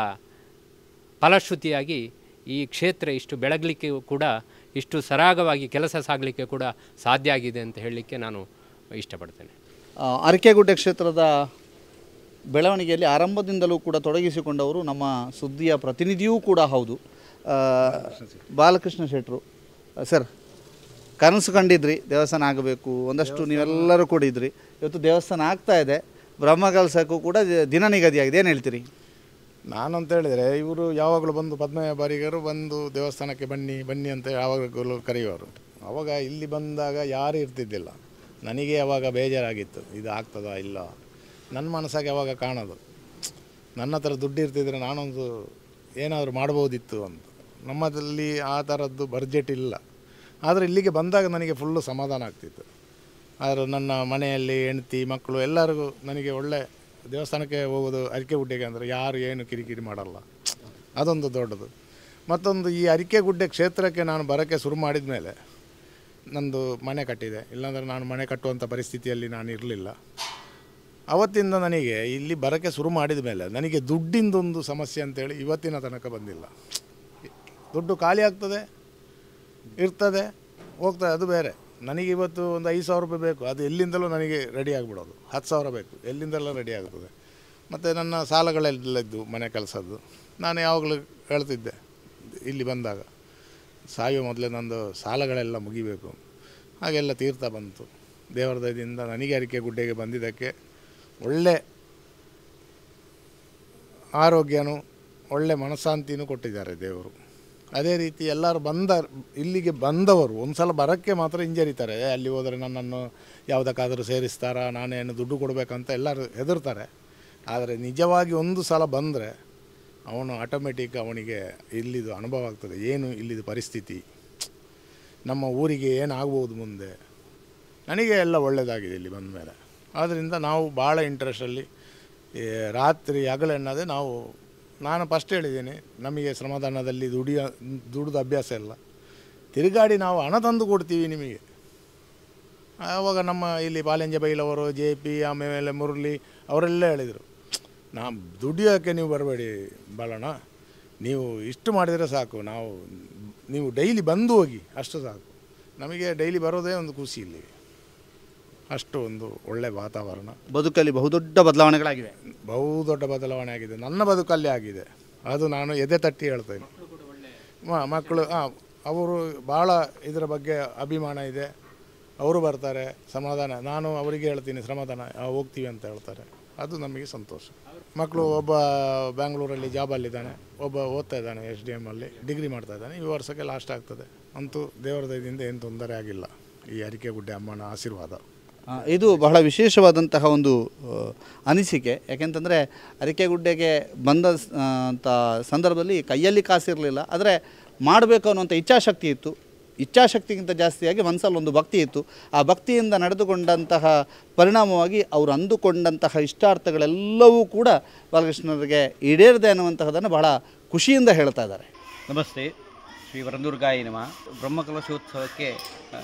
ಫಲಶ್ರುತಿಯಾಗಿ ಈ ಕ್ಷೇತ್ರ ಇಷ್ಟು ಬೆಳಗಲಿಕ್ಕೆ ಕೂಡ ಇಷ್ಟು ಸರಾಗವಾಗಿ ಕೆಲಸ ಸಾಗಲಿಕ್ಕೆ ಕೂಡ ಸಾಧ್ಯ ಆಗಿದೆ ಅಂತ ಹೇಳಲಿಕ್ಕೆ ನಾನು ಇಷ್ಟಪಡ್ತೇನೆ ಆ, ಅರಕೆಗುಡ್ಡೆ ಕ್ಷೇತ್ರದ ಬೆಳವಣಿಗೆಯಲ್ಲಿ ಆರಂಭದಿಂದಲೂ ಕೂಡ ತೊಡಗಿಸಿಕೊಂಡವರು ನಮ್ಮ ಸುದ್ದಿಯ ಪ್ರತಿನಿಧಿಯೂ ಕೂಡ ಹೌದು ಆ, ಬಾಲಕೃಷ್ಣ ಶೆಟ್ಟರು ಸರ್ ಕನಸು ಕಂಡಿದ್ರಿ ದೇವಸ್ಥಾನ ಆಗಬೇಕು ಒಂದಷ್ಟು ನೀವೆಲ್ಲರೂ ಕೂಡ ಇದ್ರಿ ಇವತ್ತು ದೇವಸ್ಥಾನ ಆಗ್ತಾ ಇದೆ ಬ್ರಹ್ಮಕಲಸಕ್ಕೂ ಕೂಡ ದಿ- ದಿನ ನಿಗದಿಯಾಗಿದೆ ಏನು ಹೇಳ್ತೀರಿ ನಾನು ಅಂತ ಹೇಳಿದರೆ ಇವರು ಯಾವಾಗಲೂ ಬಂದು ಪದ್ಮಯ್ಯ ಬಾರಿಗರು ಬಂದು ದೇವಸ್ಥಾನಕ್ಕೆ ಬನ್ನಿ ಬನ್ನಿ ಅಂತ ಯಾವಾಗಲೂ ಕರೆಯುವರು ಅವಾಗ ಇಲ್ಲಿ ಬಂದಾಗ ಯಾರೂ ಇರ್ತಿದ್ದಿಲ್ಲ ನನಗೆ ಅವಾಗ ಬೇಜಾರಾಗಿತ್ತು ಇದು ಆಗ್ತದಾ ಇಲ್ಲ ನನ್ನ ಮನಸ್ಸಾಗಿ ಅವಾಗ ಕಾಣೋದು ನನ್ನ ಹತ್ರ ದುಡ್ಡು ಇರ್ತಿದ್ರೆ ನಾನೊಂದು ಏನಾದರೂ ಮಾಡ್ಬೋದಿತ್ತು ಅಂತ ನಮ್ಮದಲ್ಲಿ ಆ ಥರದ್ದು ಬಡ್ಜೆಟ್ ಇಲ್ಲ ಆದರೆ ಇಲ್ಲಿಗೆ ಬಂದಾಗ ನನಗೆ ಫುಲ್ಲು ಸಮಾಧಾನ ಆಗ್ತಿತ್ತು ಆದರೆ ನನ್ನ ಮನೆಯಲ್ಲಿ ಹೆಂಡತಿ ಮಕ್ಕಳು ಎಲ್ಲರಿಗೂ ನನಗೆ ಒಳ್ಳೆ ದೇವಸ್ಥಾನಕ್ಕೆ ಹೋಗೋದು ಅರಿಕೆ ಗುಡ್ಡೆಗೆ ಅಂದರೆ ಯಾರು ಏನು ಕಿರಿಕಿರಿ ಮಾಡಲ್ಲ ಅದೊಂದು ದೊಡ್ಡದು ಮತ್ತೊಂದು ಈ ಅರಿಕೆ ಗುಡ್ಡೆ ಕ್ಷೇತ್ರಕ್ಕೆ ನಾನು ಬರೋಕ್ಕೆ ಶುರು ಮಾಡಿದ ಮೇಲೆ ನಂದು ಮನೆ ಕಟ್ಟಿದೆ ಇಲ್ಲಾಂದರೆ ನಾನು ಮನೆ ಕಟ್ಟುವಂಥ ಪರಿಸ್ಥಿತಿಯಲ್ಲಿ ನಾನು ಇರಲಿಲ್ಲ ಅವತ್ತಿಂದ ನನಗೆ ಇಲ್ಲಿ ಬರೋಕ್ಕೆ ಶುರು ಮಾಡಿದ ಮೇಲೆ ನನಗೆ ದುಡ್ಡಿಂದೊಂದು ಸಮಸ್ಯೆ ಅಂತೇಳಿ ಇವತ್ತಿನ ತನಕ ಬಂದಿಲ್ಲ ದುಡ್ಡು ಖಾಲಿ ಆಗ್ತದೆ ಇರ್ತದೆ ಹೋಗ್ತದೆ ಅದು ಬೇರೆ ನನಗೆ ಇವತ್ತು ಒಂದು ಐದು ಸಾವಿರ ರೂಪಾಯಿ ಬೇಕು ಅದು ಎಲ್ಲಿಂದಲೂ ನನಗೆ ರೆಡಿ ಆಗಿಬಿಡೋದು ಹತ್ತು ಸಾವಿರ ಬೇಕು ಎಲ್ಲಿಂದೆಲ್ಲ ರೆಡಿ ಆಗ್ತದೆ ಮತ್ತು ನನ್ನ ಸಾಲಗಳೆಲ್ಲ ಇದ್ದು ಮನೆ ಕೆಲಸದ್ದು ನಾನು ಯಾವಾಗಲೂ ಹೇಳ್ತಿದ್ದೆ ಇಲ್ಲಿ ಬಂದಾಗ ಸಾಯುವ ಮೊದಲೇ ನಂದು ಸಾಲಗಳೆಲ್ಲ ಮುಗಿಬೇಕು ಹಾಗೆಲ್ಲ ತೀರ್ಥ ಬಂತು ದೇವರ ದಯದಿಂದ ನನಗೆ ಅರಿಕೆ ಗುಡ್ಡೆಗೆ ಬಂದಿದ್ದಕ್ಕೆ ಒಳ್ಳೆ ಆರೋಗ್ಯನೂ ಒಳ್ಳೆ ಮನಃಶಾಂತಿನೂ ಕೊಟ್ಟಿದ್ದಾರೆ ದೇವರು ಅದೇ ರೀತಿ ಎಲ್ಲರೂ ಬಂದ ಇಲ್ಲಿಗೆ ಬಂದವರು ಒಂದು ಸಲ ಬರೋಕ್ಕೆ ಮಾತ್ರ ಹಿಂಜರಿತಾರೆ "ಏ, ಅಲ್ಲಿ ಹೋದರೆ ನನ್ನನ್ನು ಯಾವುದಕ್ಕಾದರೂ ಸೇರಿಸ್ತಾರಾ ನಾನೇನು ದುಡ್ಡು ಕೊಡಬೇಕಂತ ಎಲ್ಲರೂ ಹೆದರ್ತಾರೆ ಆದರೆ ನಿಜವಾಗಿ ಒಂದು ಸಲ ಬಂದರೆ ಅವನು ಆಟೋಮೆಟಿಕ್ ಅವನಿಗೆ ಇಲ್ಲಿದು ಅನುಭವ ಆಗ್ತದೆ ಏನು ಇಲ್ಲಿದು ಪರಿಸ್ಥಿತಿ ನಮ್ಮ ಊರಿಗೆ ಏನಾಗ್ಬೋದು ಮುಂದೆ ನನಗೆ ಎಲ್ಲ ಒಳ್ಳೆಯದಾಗಿದೆ ಇಲ್ಲಿ ಬಂದ ಮೇಲೆ ಆದ್ದರಿಂದ ನಾವು ಭಾಳ ಇಂಟ್ರೆಸ್ಟಲ್ಲಿ ಈ ರಾತ್ರಿ ಹಗಲೆನ್ನದೆ ನಾವು ನಾನು ಫಸ್ಟ್ ಹೇಳಿದ್ದೇನೆ ನಮಗೆ ಶ್ರಮದಾನದಲ್ಲಿ ದುಡಿಯ ದುಡಿದ ಅಭ್ಯಾಸ ಇಲ್ಲ ತಿರುಗಾಡಿ ನಾವು ಹಣ ತಂದು ಕೊಡ್ತೀವಿ ನಿಮಗೆ ಆವಾಗ ನಮ್ಮ ಇಲ್ಲಿ ಬಾಲೆಂಜ ಬೈಲವರು ಜೆ ಪಿ ಆಮೇಲೆ ಮುರಳಿ ಅವರೆಲ್ಲ ಹೇಳಿದರು ನಾ ದುಡಿಯೋಕ್ಕೆ ನೀವು ಬರಬೇಡಿ ಬಾಲಣ್ಣ ನೀವು ಇಷ್ಟು ಮಾಡಿದರೆ ಸಾಕು ನಾವು ನೀವು ಡೈಲಿ ಬಂದು ಹೋಗಿ ಅಷ್ಟು ಸಾಕು ನಮಗೆ ಡೈಲಿ ಬರೋದೇ ಒಂದು ಖುಷಿ ಇಲ್ಲಿ ಅಷ್ಟು ಒಂದು ಒಳ್ಳೆ ವಾತಾವರಣ ಬದುಕಲ್ಲಿ ಬಹುದೊಡ್ಡ ಬದಲಾವಣೆಗಳಾಗಿವೆ ಬಹು ದೊಡ್ಡ ಬದಲಾವಣೆ ಆಗಿದೆ ನನ್ನ ಬದುಕಲ್ಲಿ ಆಗಿದೆ ಅದು ನಾನು ಎದೆ ತಟ್ಟಿ ಹೇಳ್ತೇನೆ ಮ- ಮಕ್ಕಳು ಹಾಂ ಅವರು ಭಾಳ ಇದರ ಬಗ್ಗೆ ಅಭಿಮಾನ ಇದೆ ಅವರು ಬರ್ತಾರೆ ಸಮಾಧಾನ ನಾನು ಅವರಿಗೆ ಹೇಳ್ತೀನಿ ಸಮಾಧಾನ ಆ, ಹೋಗ್ತೀವಿ ಅಂತ ಹೇಳ್ತಾರೆ ಅದು ನಮಗೆ ಸಂತೋಷ ಮಕ್ಕಳು ಒಬ್ಬ ಬ್ಯಾಂಗ್ಳೂರಲ್ಲಿ ಜಾಬಲ್ಲಿದ್ದಾನೆ ಒಬ್ಬ ಓದ್ತಾ ಇದ್ದಾನೆ ಎಸ್ ಡಿ ಎಮ್ಮಲ್ಲಿ ಡಿಗ್ರಿ ಮಾಡ್ತಾ ಇದ್ದಾನೆ ಈ ವರ್ಷಕ್ಕೆ ಲಾಸ್ಟ್ ಆಗ್ತದೆ ಅಂತೂ ದೇವರ ದಯದಿಂದ ಏನು ತೊಂದರೆ ಆಗಿಲ್ಲ ಈ ಅರಿಕೆಗುಡ್ಡೆ ಅಮ್ಮನ ಆಶೀರ್ವಾದ ಆ, ಇದು ಬಹಳ ವಿಶೇಷವಾದಂತಹ ಒಂದು ಆ, ಅನಿಸಿಕೆ ಯಾಕೆಂತಂದರೆ ಅರಿಕೆಗುಡ್ಡೆಗೆ ಬಂದ ಸ್- ಆ, ಅಂತ ಸಂದರ್ಭದಲ್ಲಿ ಕೈಯಲ್ಲಿ ಕಾಸಿರಲಿಲ್ಲ ಆದರೆ ಮಾಡಬೇಕು ಅನ್ನುವಂಥ ಇಚ್ಛಾಶಕ್ತಿ ಇತ್ತು ಇಚ್ಛಾಶಕ್ತಿಗಿಂತ ಜಾಸ್ತಿಯಾಗಿ ಮನಸ್ಸಲ್ಲಿ ಒಂದು ಭಕ್ತಿ ಇತ್ತು ಆ ಭಕ್ತಿಯಿಂದ ನಡೆದುಕೊಂಡಂತಹ ಪರಿಣಾಮವಾಗಿ ಅವರು ಅಂದುಕೊಂಡಂತಹ ಇಷ್ಟಾರ್ಥಗಳೆಲ್ಲವೂ ಕೂಡ ಬಾಲಕೃಷ್ಣರಿಗೆ ಈಡೇರಿದೆ ಅನ್ನುವಂತಹದನ್ನು ಬಹಳ ಖುಷಿಯಿಂದ ಹೇಳ್ತಾ ಇದ್ದಾರೆ ನಮಸ್ತೆ ಶ್ರೀ ವರದುರ್ಗಾಯ ನಮಃ ಬ್ರಹ್ಮಕಲಶೋತ್ಸವಕ್ಕೆ ಆ,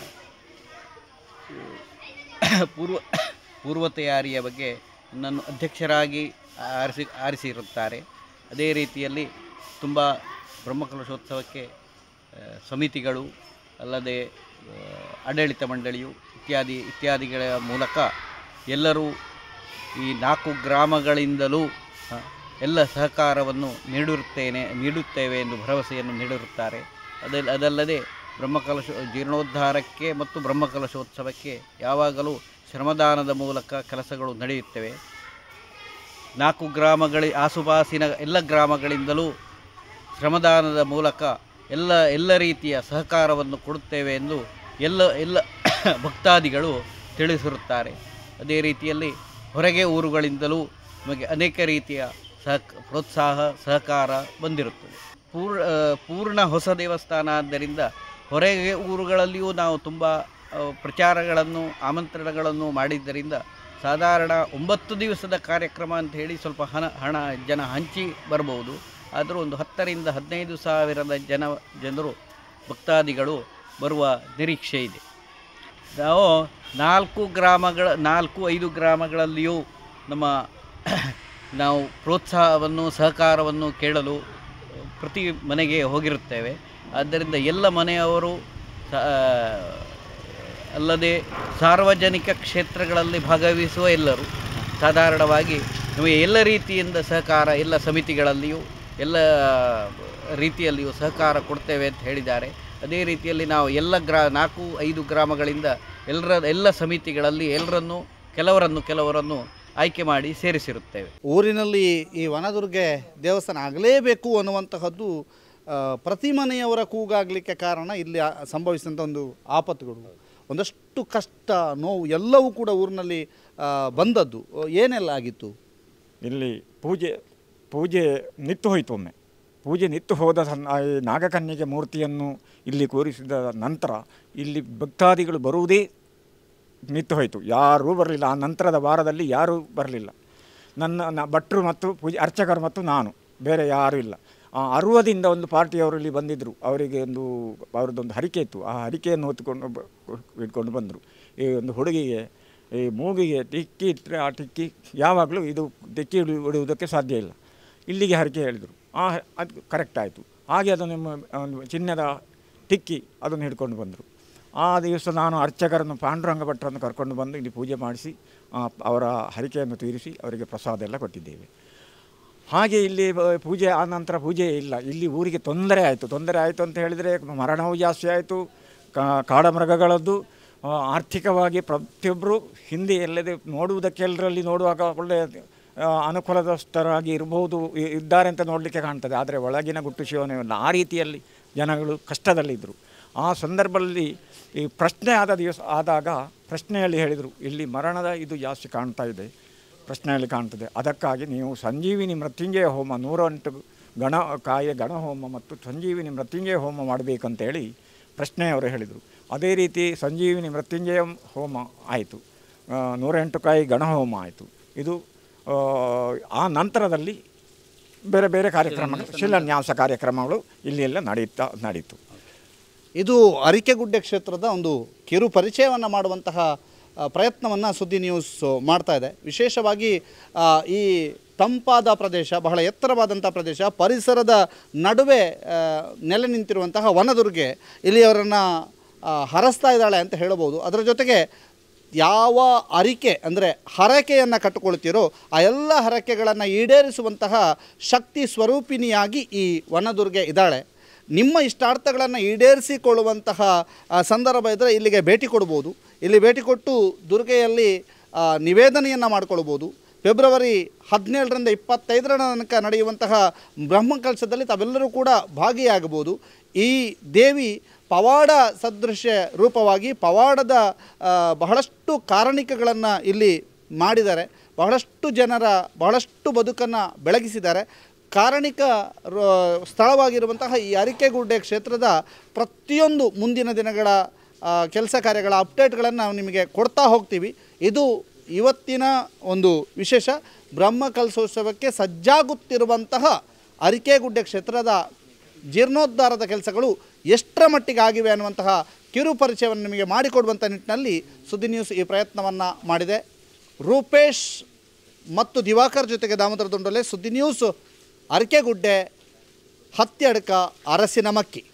ಪೂರ್ವ ಪೂರ್ವ ತಯಾರಿಯ ಬಗ್ಗೆ ನನ್ನನ್ನು ಅಧ್ಯಕ್ಷರಾಗಿ ಆರಿಸಿ ಆರಿಸಿರುತ್ತಾರೆ ಅದೇ ರೀತಿಯಲ್ಲಿ ತುಂಬ ಬ್ರಹ್ಮಕಲಶೋತ್ಸವಕ್ಕೆ ಆ, ಸಮಿತಿಗಳು ಅಲ್ಲದೆ ಆ, ಆಡಳಿತ ಮಂಡಳಿಯು ಇತ್ಯಾದಿ ಇತ್ಯಾದಿಗಳ ಮೂಲಕ ಎಲ್ಲರೂ ಈ ನಾಲ್ಕು ಗ್ರಾಮಗಳಿಂದಲೂ ಆ, ಎಲ್ಲ ಸಹಕಾರವನ್ನು ನೀಡಿರುತ್ತೇನೆ ನೀಡುತ್ತೇವೆ ಎಂದು ಭರವಸೆಯನ್ನು ನೀಡಿರುತ್ತಾರೆ ಅದಲ್ ಅದಲ್ಲದೆ ಬ್ರಹ್ಮಕಲಶ ಜೀರ್ಣೋದ್ಧಾರಕ್ಕೆ ಮತ್ತು ಬ್ರಹ್ಮಕಲಶೋತ್ಸವಕ್ಕೆ ಯಾವಾಗಲೂ ಶ್ರಮದಾನದ ಮೂಲಕ ಕೆಲಸಗಳು ನಡೆಯುತ್ತವೆ ನಾಲ್ಕು ಗ್ರಾಮಗಳ ಆಸುಪಾಸಿನ ಎಲ್ಲ ಗ್ರಾಮಗಳಿಂದಲೂ ಶ್ರಮದಾನದ ಮೂಲಕ ಎಲ್ಲ ಎಲ್ಲ ರೀತಿಯ ಸಹಕಾರವನ್ನು ಕೊಡುತ್ತೇವೆ ಎಂದು ಎಲ್ಲ ಎಲ್ಲ ಭಕ್ತಾದಿಗಳು ತಿಳಿಸಿರುತ್ತಾರೆ ಅದೇ ರೀತಿಯಲ್ಲಿ ಹೊರಗೆ ಊರುಗಳಿಂದಲೂ ನಮಗೆ ಅನೇಕ ರೀತಿಯ ಸಹ ಪ್ರೋತ್ಸಾಹ ಸಹಕಾರ ಬಂದಿರುತ್ತದೆ ಪೂರ್ ಆ, ಪೂರ್ಣ ಹೊಸ ದೇವಸ್ಥಾನ ಆದ್ದರಿಂದ ಹೊರಗೆ ಊರುಗಳಲ್ಲಿಯೂ ನಾವು ತುಂಬ ಆ, ಪ್ರಚಾರಗಳನ್ನು ಆಮಂತ್ರಣಗಳನ್ನು ಮಾಡಿದ್ದರಿಂದ ಸಾಧಾರಣ ಒಂಬತ್ತು ದಿವಸದ ಕಾರ್ಯಕ್ರಮ ಅಂತ ಹೇಳಿ ಸ್ವಲ್ಪ ಹಣ ಹಣ ಜನ ಹಂಚಿ ಬರಬಹುದು ಆದರೂ ಒಂದು ಹತ್ತರಿಂದ ಹದಿನೈದು ಸಾವಿರದ ಜನ ಜನರು ಭಕ್ತಾದಿಗಳು ಬರುವ ನಿರೀಕ್ಷೆ ಇದೆ ನಾವು ನಾಲ್ಕು ಗ್ರಾಮಗಳ ನಾಲ್ಕು ಐದು ಗ್ರಾಮಗಳಲ್ಲಿಯೂ ನಮ್ಮ ನಾವು ಪ್ರೋತ್ಸಾಹವನ್ನು ಸಹಕಾರವನ್ನು ಕೇಳಲು ಪ್ರತಿ ಮನೆಗೆ ಹೋಗಿರುತ್ತೇವೆ ಆದ್ದರಿಂದ ಎಲ್ಲ ಮನೆಯವರು ಸ- ಅಲ್ಲದೆ ಸಾರ್ವಜನಿಕ ಕ್ಷೇತ್ರಗಳಲ್ಲಿ ಭಾಗವಹಿಸುವ ಎಲ್ಲರೂ ಸಾಧಾರಣವಾಗಿ ನಮಗೆ ಎಲ್ಲ ರೀತಿಯಿಂದ ಸಹಕಾರ ಎಲ್ಲ ಸಮಿತಿಗಳಲ್ಲಿಯೂ ಎಲ್ಲ ರೀತಿಯಲ್ಲಿಯೂ ಸಹಕಾರ ಕೊಡ್ತೇವೆ ಅಂತ ಹೇಳಿದ್ದಾರೆ ಅದೇ ರೀತಿಯಲ್ಲಿ ನಾವು ಎಲ್ಲ ಗ್ರಾ ನಾಲ್ಕು ಐದು ಗ್ರಾಮಗಳಿಂದ ಎಲ್ಲರ ಎಲ್ಲ ಸಮಿತಿಗಳಲ್ಲಿ ಎಲ್ಲರನ್ನು ಕೆಲವರನ್ನು ಕೆಲವರನ್ನು ಆಯ್ಕೆ ಮಾಡಿ ಸೇರಿಸಿರುತ್ತೇವೆ ಊರಿನಲ್ಲಿ ಈ ವನದುರ್ಗೆ ದೇವಸ್ಥಾನ ಆಗಲೇಬೇಕು ಅನ್ನುವಂತಹದ್ದು ಆ, ಪ್ರತಿ ಮನೆಯವರ ಕೂಗಾಗಲಿಕ್ಕೆ ಕಾರಣ ಇಲ್ಲಿ ಆ- ಸಂಭವಿಸಿದಂಥ ಒಂದು ಆಪತ್ತುಗಳು ಒಂದಷ್ಟು ಕಷ್ಟ ನೋವು ಎಲ್ಲವೂ ಕೂಡ ಊರಿನಲ್ಲಿ ಆ, ಬಂದದ್ದು ಏನೆಲ್ಲ ಆಗಿತ್ತು ಇಲ್ಲಿ ಪೂಜೆ ಪೂಜೆ ನಿತ್ತು ಹೋಯಿತು ಒಮ್ಮೆ ಪೂಜೆ ನಿತ್ತು ಹೋದ ಸನ್ ಆ ಈ ನಾಗಕನ್ಯೆಗೆ ಮೂರ್ತಿಯನ್ನು ಇಲ್ಲಿ ಕೂರಿಸಿದ ನಂತರ ಇಲ್ಲಿ ಭಕ್ತಾದಿಗಳು ಬರುವುದೇ ನಿತ್ತು ಹೋಯಿತು ಯಾರೂ ಬರಲಿಲ್ಲ ಆ ನಂತರದ ವಾರದಲ್ಲಿ ಯಾರೂ ಬರಲಿಲ್ಲ ನನ್ನ ನ ಭಟ್ರು ಮತ್ತು ಪೂಜೆ ಅರ್ಚಕರು ಮತ್ತು ನಾನು ಬೇರೆ ಯಾರೂ ಇಲ್ಲ ಆ ಅರುವದಿಂದ ಒಂದು ಪಾರ್ಟಿಯವರು ಇಲ್ಲಿ ಬಂದಿದ್ದರು ಅವರಿಗೆ ಒಂದು ಅವರದ್ದೊಂದು ಹರಿಕೆ ಇತ್ತು ಆ ಹರಿಕೆಯನ್ನು ಹೊತ್ತುಕೊಂಡು ಬ- ಇಟ್ಕೊಂಡು ಬಂದರು ಈ ಒಂದು ಹುಡುಗಿಗೆ ಈ ಮೂಗಿಗೆ ಟಿಕ್ಕಿ ಇಟ್ಟರೆ ಆ ಟಿಕ್ಕಿ ಯಾವಾಗಲೂ ಇದು ಟಿಕ್ಕಿ ಇಡು- ಇಡುವುದಕ್ಕೆ ಸಾಧ್ಯ ಇಲ್ಲ ಇಲ್ಲಿಗೆ ಹರಿಕೆ ಹೇಳಿದರು ಆ ಅದು ಕರೆಕ್ಟ್ ಆಯಿತು ಹಾಗೆ ಅದು ನಿಮ್ಮ ಒಂದು ಚಿನ್ನದ ಟಿಕ್ಕಿ ಅದನ್ನು ಹಿಡ್ಕೊಂಡು ಬಂದರು ಆ ದಿವಸ ನಾನು ಅರ್ಚಕರನ್ನು ಪಾಂಡುರಂಗ ಭಟ್ರನ್ನು ಕರ್ಕೊಂಡು ಬಂದು ಇಲ್ಲಿ ಪೂಜೆ ಮಾಡಿಸಿ ಆ, ಅವರ ಹರಿಕೆಯನ್ನು ತೀರಿಸಿ ಅವರಿಗೆ ಪ್ರಸಾದ ಎಲ್ಲ ಕೊಟ್ಟಿದ್ದೇವೆ ಹಾಗೆ ಇಲ್ಲಿ ಬ- ಪೂಜೆ ಆ ನಂತರ ಪೂಜೆ ಇಲ್ಲ ಇಲ್ಲಿ ಊರಿಗೆ ತೊಂದರೆ ಆಯಿತು ತೊಂದರೆ ಆಯಿತು ಅಂತ ಹೇಳಿದರೆ ಮರಣವೂ ಜಾಸ್ತಿ ಆಯಿತು ಕಾಡಮೃಗಗಳದ್ದು ಆ, ಆರ್ಥಿಕವಾಗಿ ಪ್ರತಿಯೊಬ್ಬರು ಹಿಂದೆ ಎಲ್ಲದೆ ನೋಡುವುದಕ್ಕೆಲ್ಲರಲ್ಲಿ ನೋಡುವಾಗ ಒಳ್ಳೆಯ ಆ, ಅನುಕೂಲದಸ್ಥರಾಗಿ ಇರಬಹುದು ಇ- ಇದ್ದಾರೆ ಅಂತ ನೋಡಲಿಕ್ಕೆ ಕಾಣ್ತದೆ ಆದರೆ ಒಳಗಿನ ಗುಟ್ಟು ಶಿವನವಿಲ್ಲ ಆ ರೀತಿಯಲ್ಲಿ ಜನಗಳು ಕಷ್ಟದಲ್ಲಿದ್ದರು ಆ ಸಂದರ್ಭದಲ್ಲಿ ಈ ಪ್ರಶ್ನೆ ಆದ ದಿವಸ ಆದಾಗ ಪ್ರಶ್ನೆಯಲ್ಲಿ ಹೇಳಿದರು ಇಲ್ಲಿ ಮರಣದ ಇದು ಜಾಸ್ತಿ ಕಾಣ್ತಾ ಇದೆ ಪ್ರಶ್ನೆಯಲ್ಲಿ ಕಾಣ್ತದೆ ಅದಕ್ಕಾಗಿ ನೀವು ಸಂಜೀವಿನಿ ಮೃತ್ಯುಂಜಯ ಹೋಮ ನೂರೆಂಟು ಗಣ ಕಾಯ ಗಣ ಹೋಮ ಮತ್ತು ಸಂಜೀವಿನಿ ಮೃತ್ಯುಂಜಯ ಹೋಮ ಮಾಡಬೇಕಂತೇಳಿ ಪ್ರಶ್ನೆಯವರು ಹೇಳಿದರು ಅದೇ ರೀತಿ ಸಂಜೀವಿನಿ ಮೃತ್ಯುಂಜಯ ಹೋಮ ಆಯಿತು ಆ, ನೂರೆಂಟು ಕಾಯಿ ಗಣ ಹೋಮ ಆಯಿತು ಇದು ಆ, ಆ ನಂತರದಲ್ಲಿ ಬೇರೆ ಬೇರೆ ಕಾರ್ಯಕ್ರಮಗಳು ಶಿಲಾನ್ಯಾಸ ಕಾರ್ಯಕ್ರಮಗಳು ಇಲ್ಲಿ ಎಲ್ಲ ನಡೆಯುತ್ತಾ ನಡೀತು ಇದು ಅರಿಕೆಗುಡ್ಡೆ ಕ್ಷೇತ್ರದ ಒಂದು ಕಿರು ಪರಿಚಯವನ್ನು ಮಾಡುವಂತಹ ಪ್ರಯತ್ನವನ್ನು ಸುದ್ದಿ ನ್ಯೂಸ್ ಮಾಡ್ತಾ ಇದೆ ವಿಶೇಷವಾಗಿ ಆ, ಈ ತಂಪಾದ ಪ್ರದೇಶ ಬಹಳ ಎತ್ತರವಾದಂಥ ಪ್ರದೇಶ ಪರಿಸರದ ನಡುವೆ ಆ, ನೆಲೆ ನಿಂತಿರುವಂತಹ ವನದುರ್ಗೆ ಇಲ್ಲಿಯವರನ್ನು ಹರಸ್ತಾ ಇದ್ದಾಳೆ ಅಂತ ಹೇಳಬಹುದು ಅದರ ಜೊತೆಗೆ ಯಾವ ಅರಿಕೆ ಅಂದರೆ ಹರಕೆಯನ್ನು ಕಟ್ಟಿಕೊಳ್ತೀರೋ ಆ ಎಲ್ಲ ಹರಕೆಗಳನ್ನು ಈಡೇರಿಸುವಂತಹ ಶಕ್ತಿ ಸ್ವರೂಪಿಣಿಯಾಗಿ ಈ ವನದುರ್ಗೆ ಇದ್ದಾಳೆ ನಿಮ್ಮ ಇಷ್ಟಾರ್ಥಗಳನ್ನು ಈಡೇರಿಸಿಕೊಳ್ಳುವಂತಹ ಆ, ಸಂದರ್ಭ ಇದ್ದರೆ ಇಲ್ಲಿಗೆ ಭೇಟಿ ಕೊಡ್ಬೋದು ಇಲ್ಲಿ ಭೇಟಿ ಕೊಟ್ಟು ದುರ್ಗೆಯಲ್ಲಿ ಆ, ನಿವೇದನೆಯನ್ನು ಮಾಡಿಕೊಳ್ಬೋದು ಫೆಬ್ರವರಿ ಹದಿನೇಳರಿಂದ ಇಪ್ಪತ್ತೈದರ ತನಕ ನಡೆಯುವಂತಹ ಬ್ರಹ್ಮಕಲಶದಲ್ಲಿ ತಾವೆಲ್ಲರೂ ಕೂಡ ಭಾಗಿಯಾಗಬಹುದು ಈ ದೇವಿ ಪವಾಡ ಸದೃಶ ರೂಪವಾಗಿ ಪವಾಡದ ಆ, ಬಹಳಷ್ಟು ಕಾರಣಿಕಗಳನ್ನು ಇಲ್ಲಿ ಮಾಡಿದ್ದಾರೆ ಬಹಳಷ್ಟು ಜನರ ಬಹಳಷ್ಟು ಬದುಕನ್ನು ಬೆಳಗಿಸಿದ್ದಾರೆ ಕಾರಣಿಕ ರ- ಸ್ಥಳವಾಗಿರುವಂತಹ ಈ ಅರಿಕೆಗುಡ್ಡೆ ಕ್ಷೇತ್ರದ ಪ್ರತಿಯೊಂದು ಮುಂದಿನ ದಿನಗಳ ಕೆಲಸ ಕಾರ್ಯಗಳ ಅಪ್ಡೇಟ್ಗಳನ್ನು ನಾವು ನಿಮಗೆ ಕೊಡ್ತಾ ಹೋಗ್ತೀವಿ ಇದು ಇವತ್ತಿನ ಒಂದು ವಿಶೇಷ ಬ್ರಹ್ಮಕಲಶೋತ್ಸವಕ್ಕೆ ಸಜ್ಜಾಗುತ್ತಿರುವಂತಹ ಅರಿಕೆಗುಡ್ಡೆ ಕ್ಷೇತ್ರದ ಜೀರ್ಣೋದ್ಧಾರದ ಕೆಲಸಗಳು ಎಷ್ಟರ ಮಟ್ಟಿಗೆ ಆಗಿವೆ ಅನ್ನುವಂತಹ ಕಿರು ಪರಿಚಯವನ್ನು ನಿಮಗೆ ಮಾಡಿಕೊಡುವಂಥ ನಿಟ್ಟಿನಲ್ಲಿ ಸುದ್ದಿ ನ್ಯೂಸ್ ಈ ಪ್ರಯತ್ನವನ್ನು ಮಾಡಿದೆ ರೂಪೇಶ್ ಮತ್ತು ದಿವಾಕರ್ ಜೊತೆಗೆ ದಾಮೋದರ ದುಂಡಲೆ ಸುದ್ದಿ ನ್ಯೂಸ್ ಅರಕೆಗುಡ್ಡೆ ಹತ್ಯಡ್ಕ ಅರಸಿನ ಮಕ್ಕಿ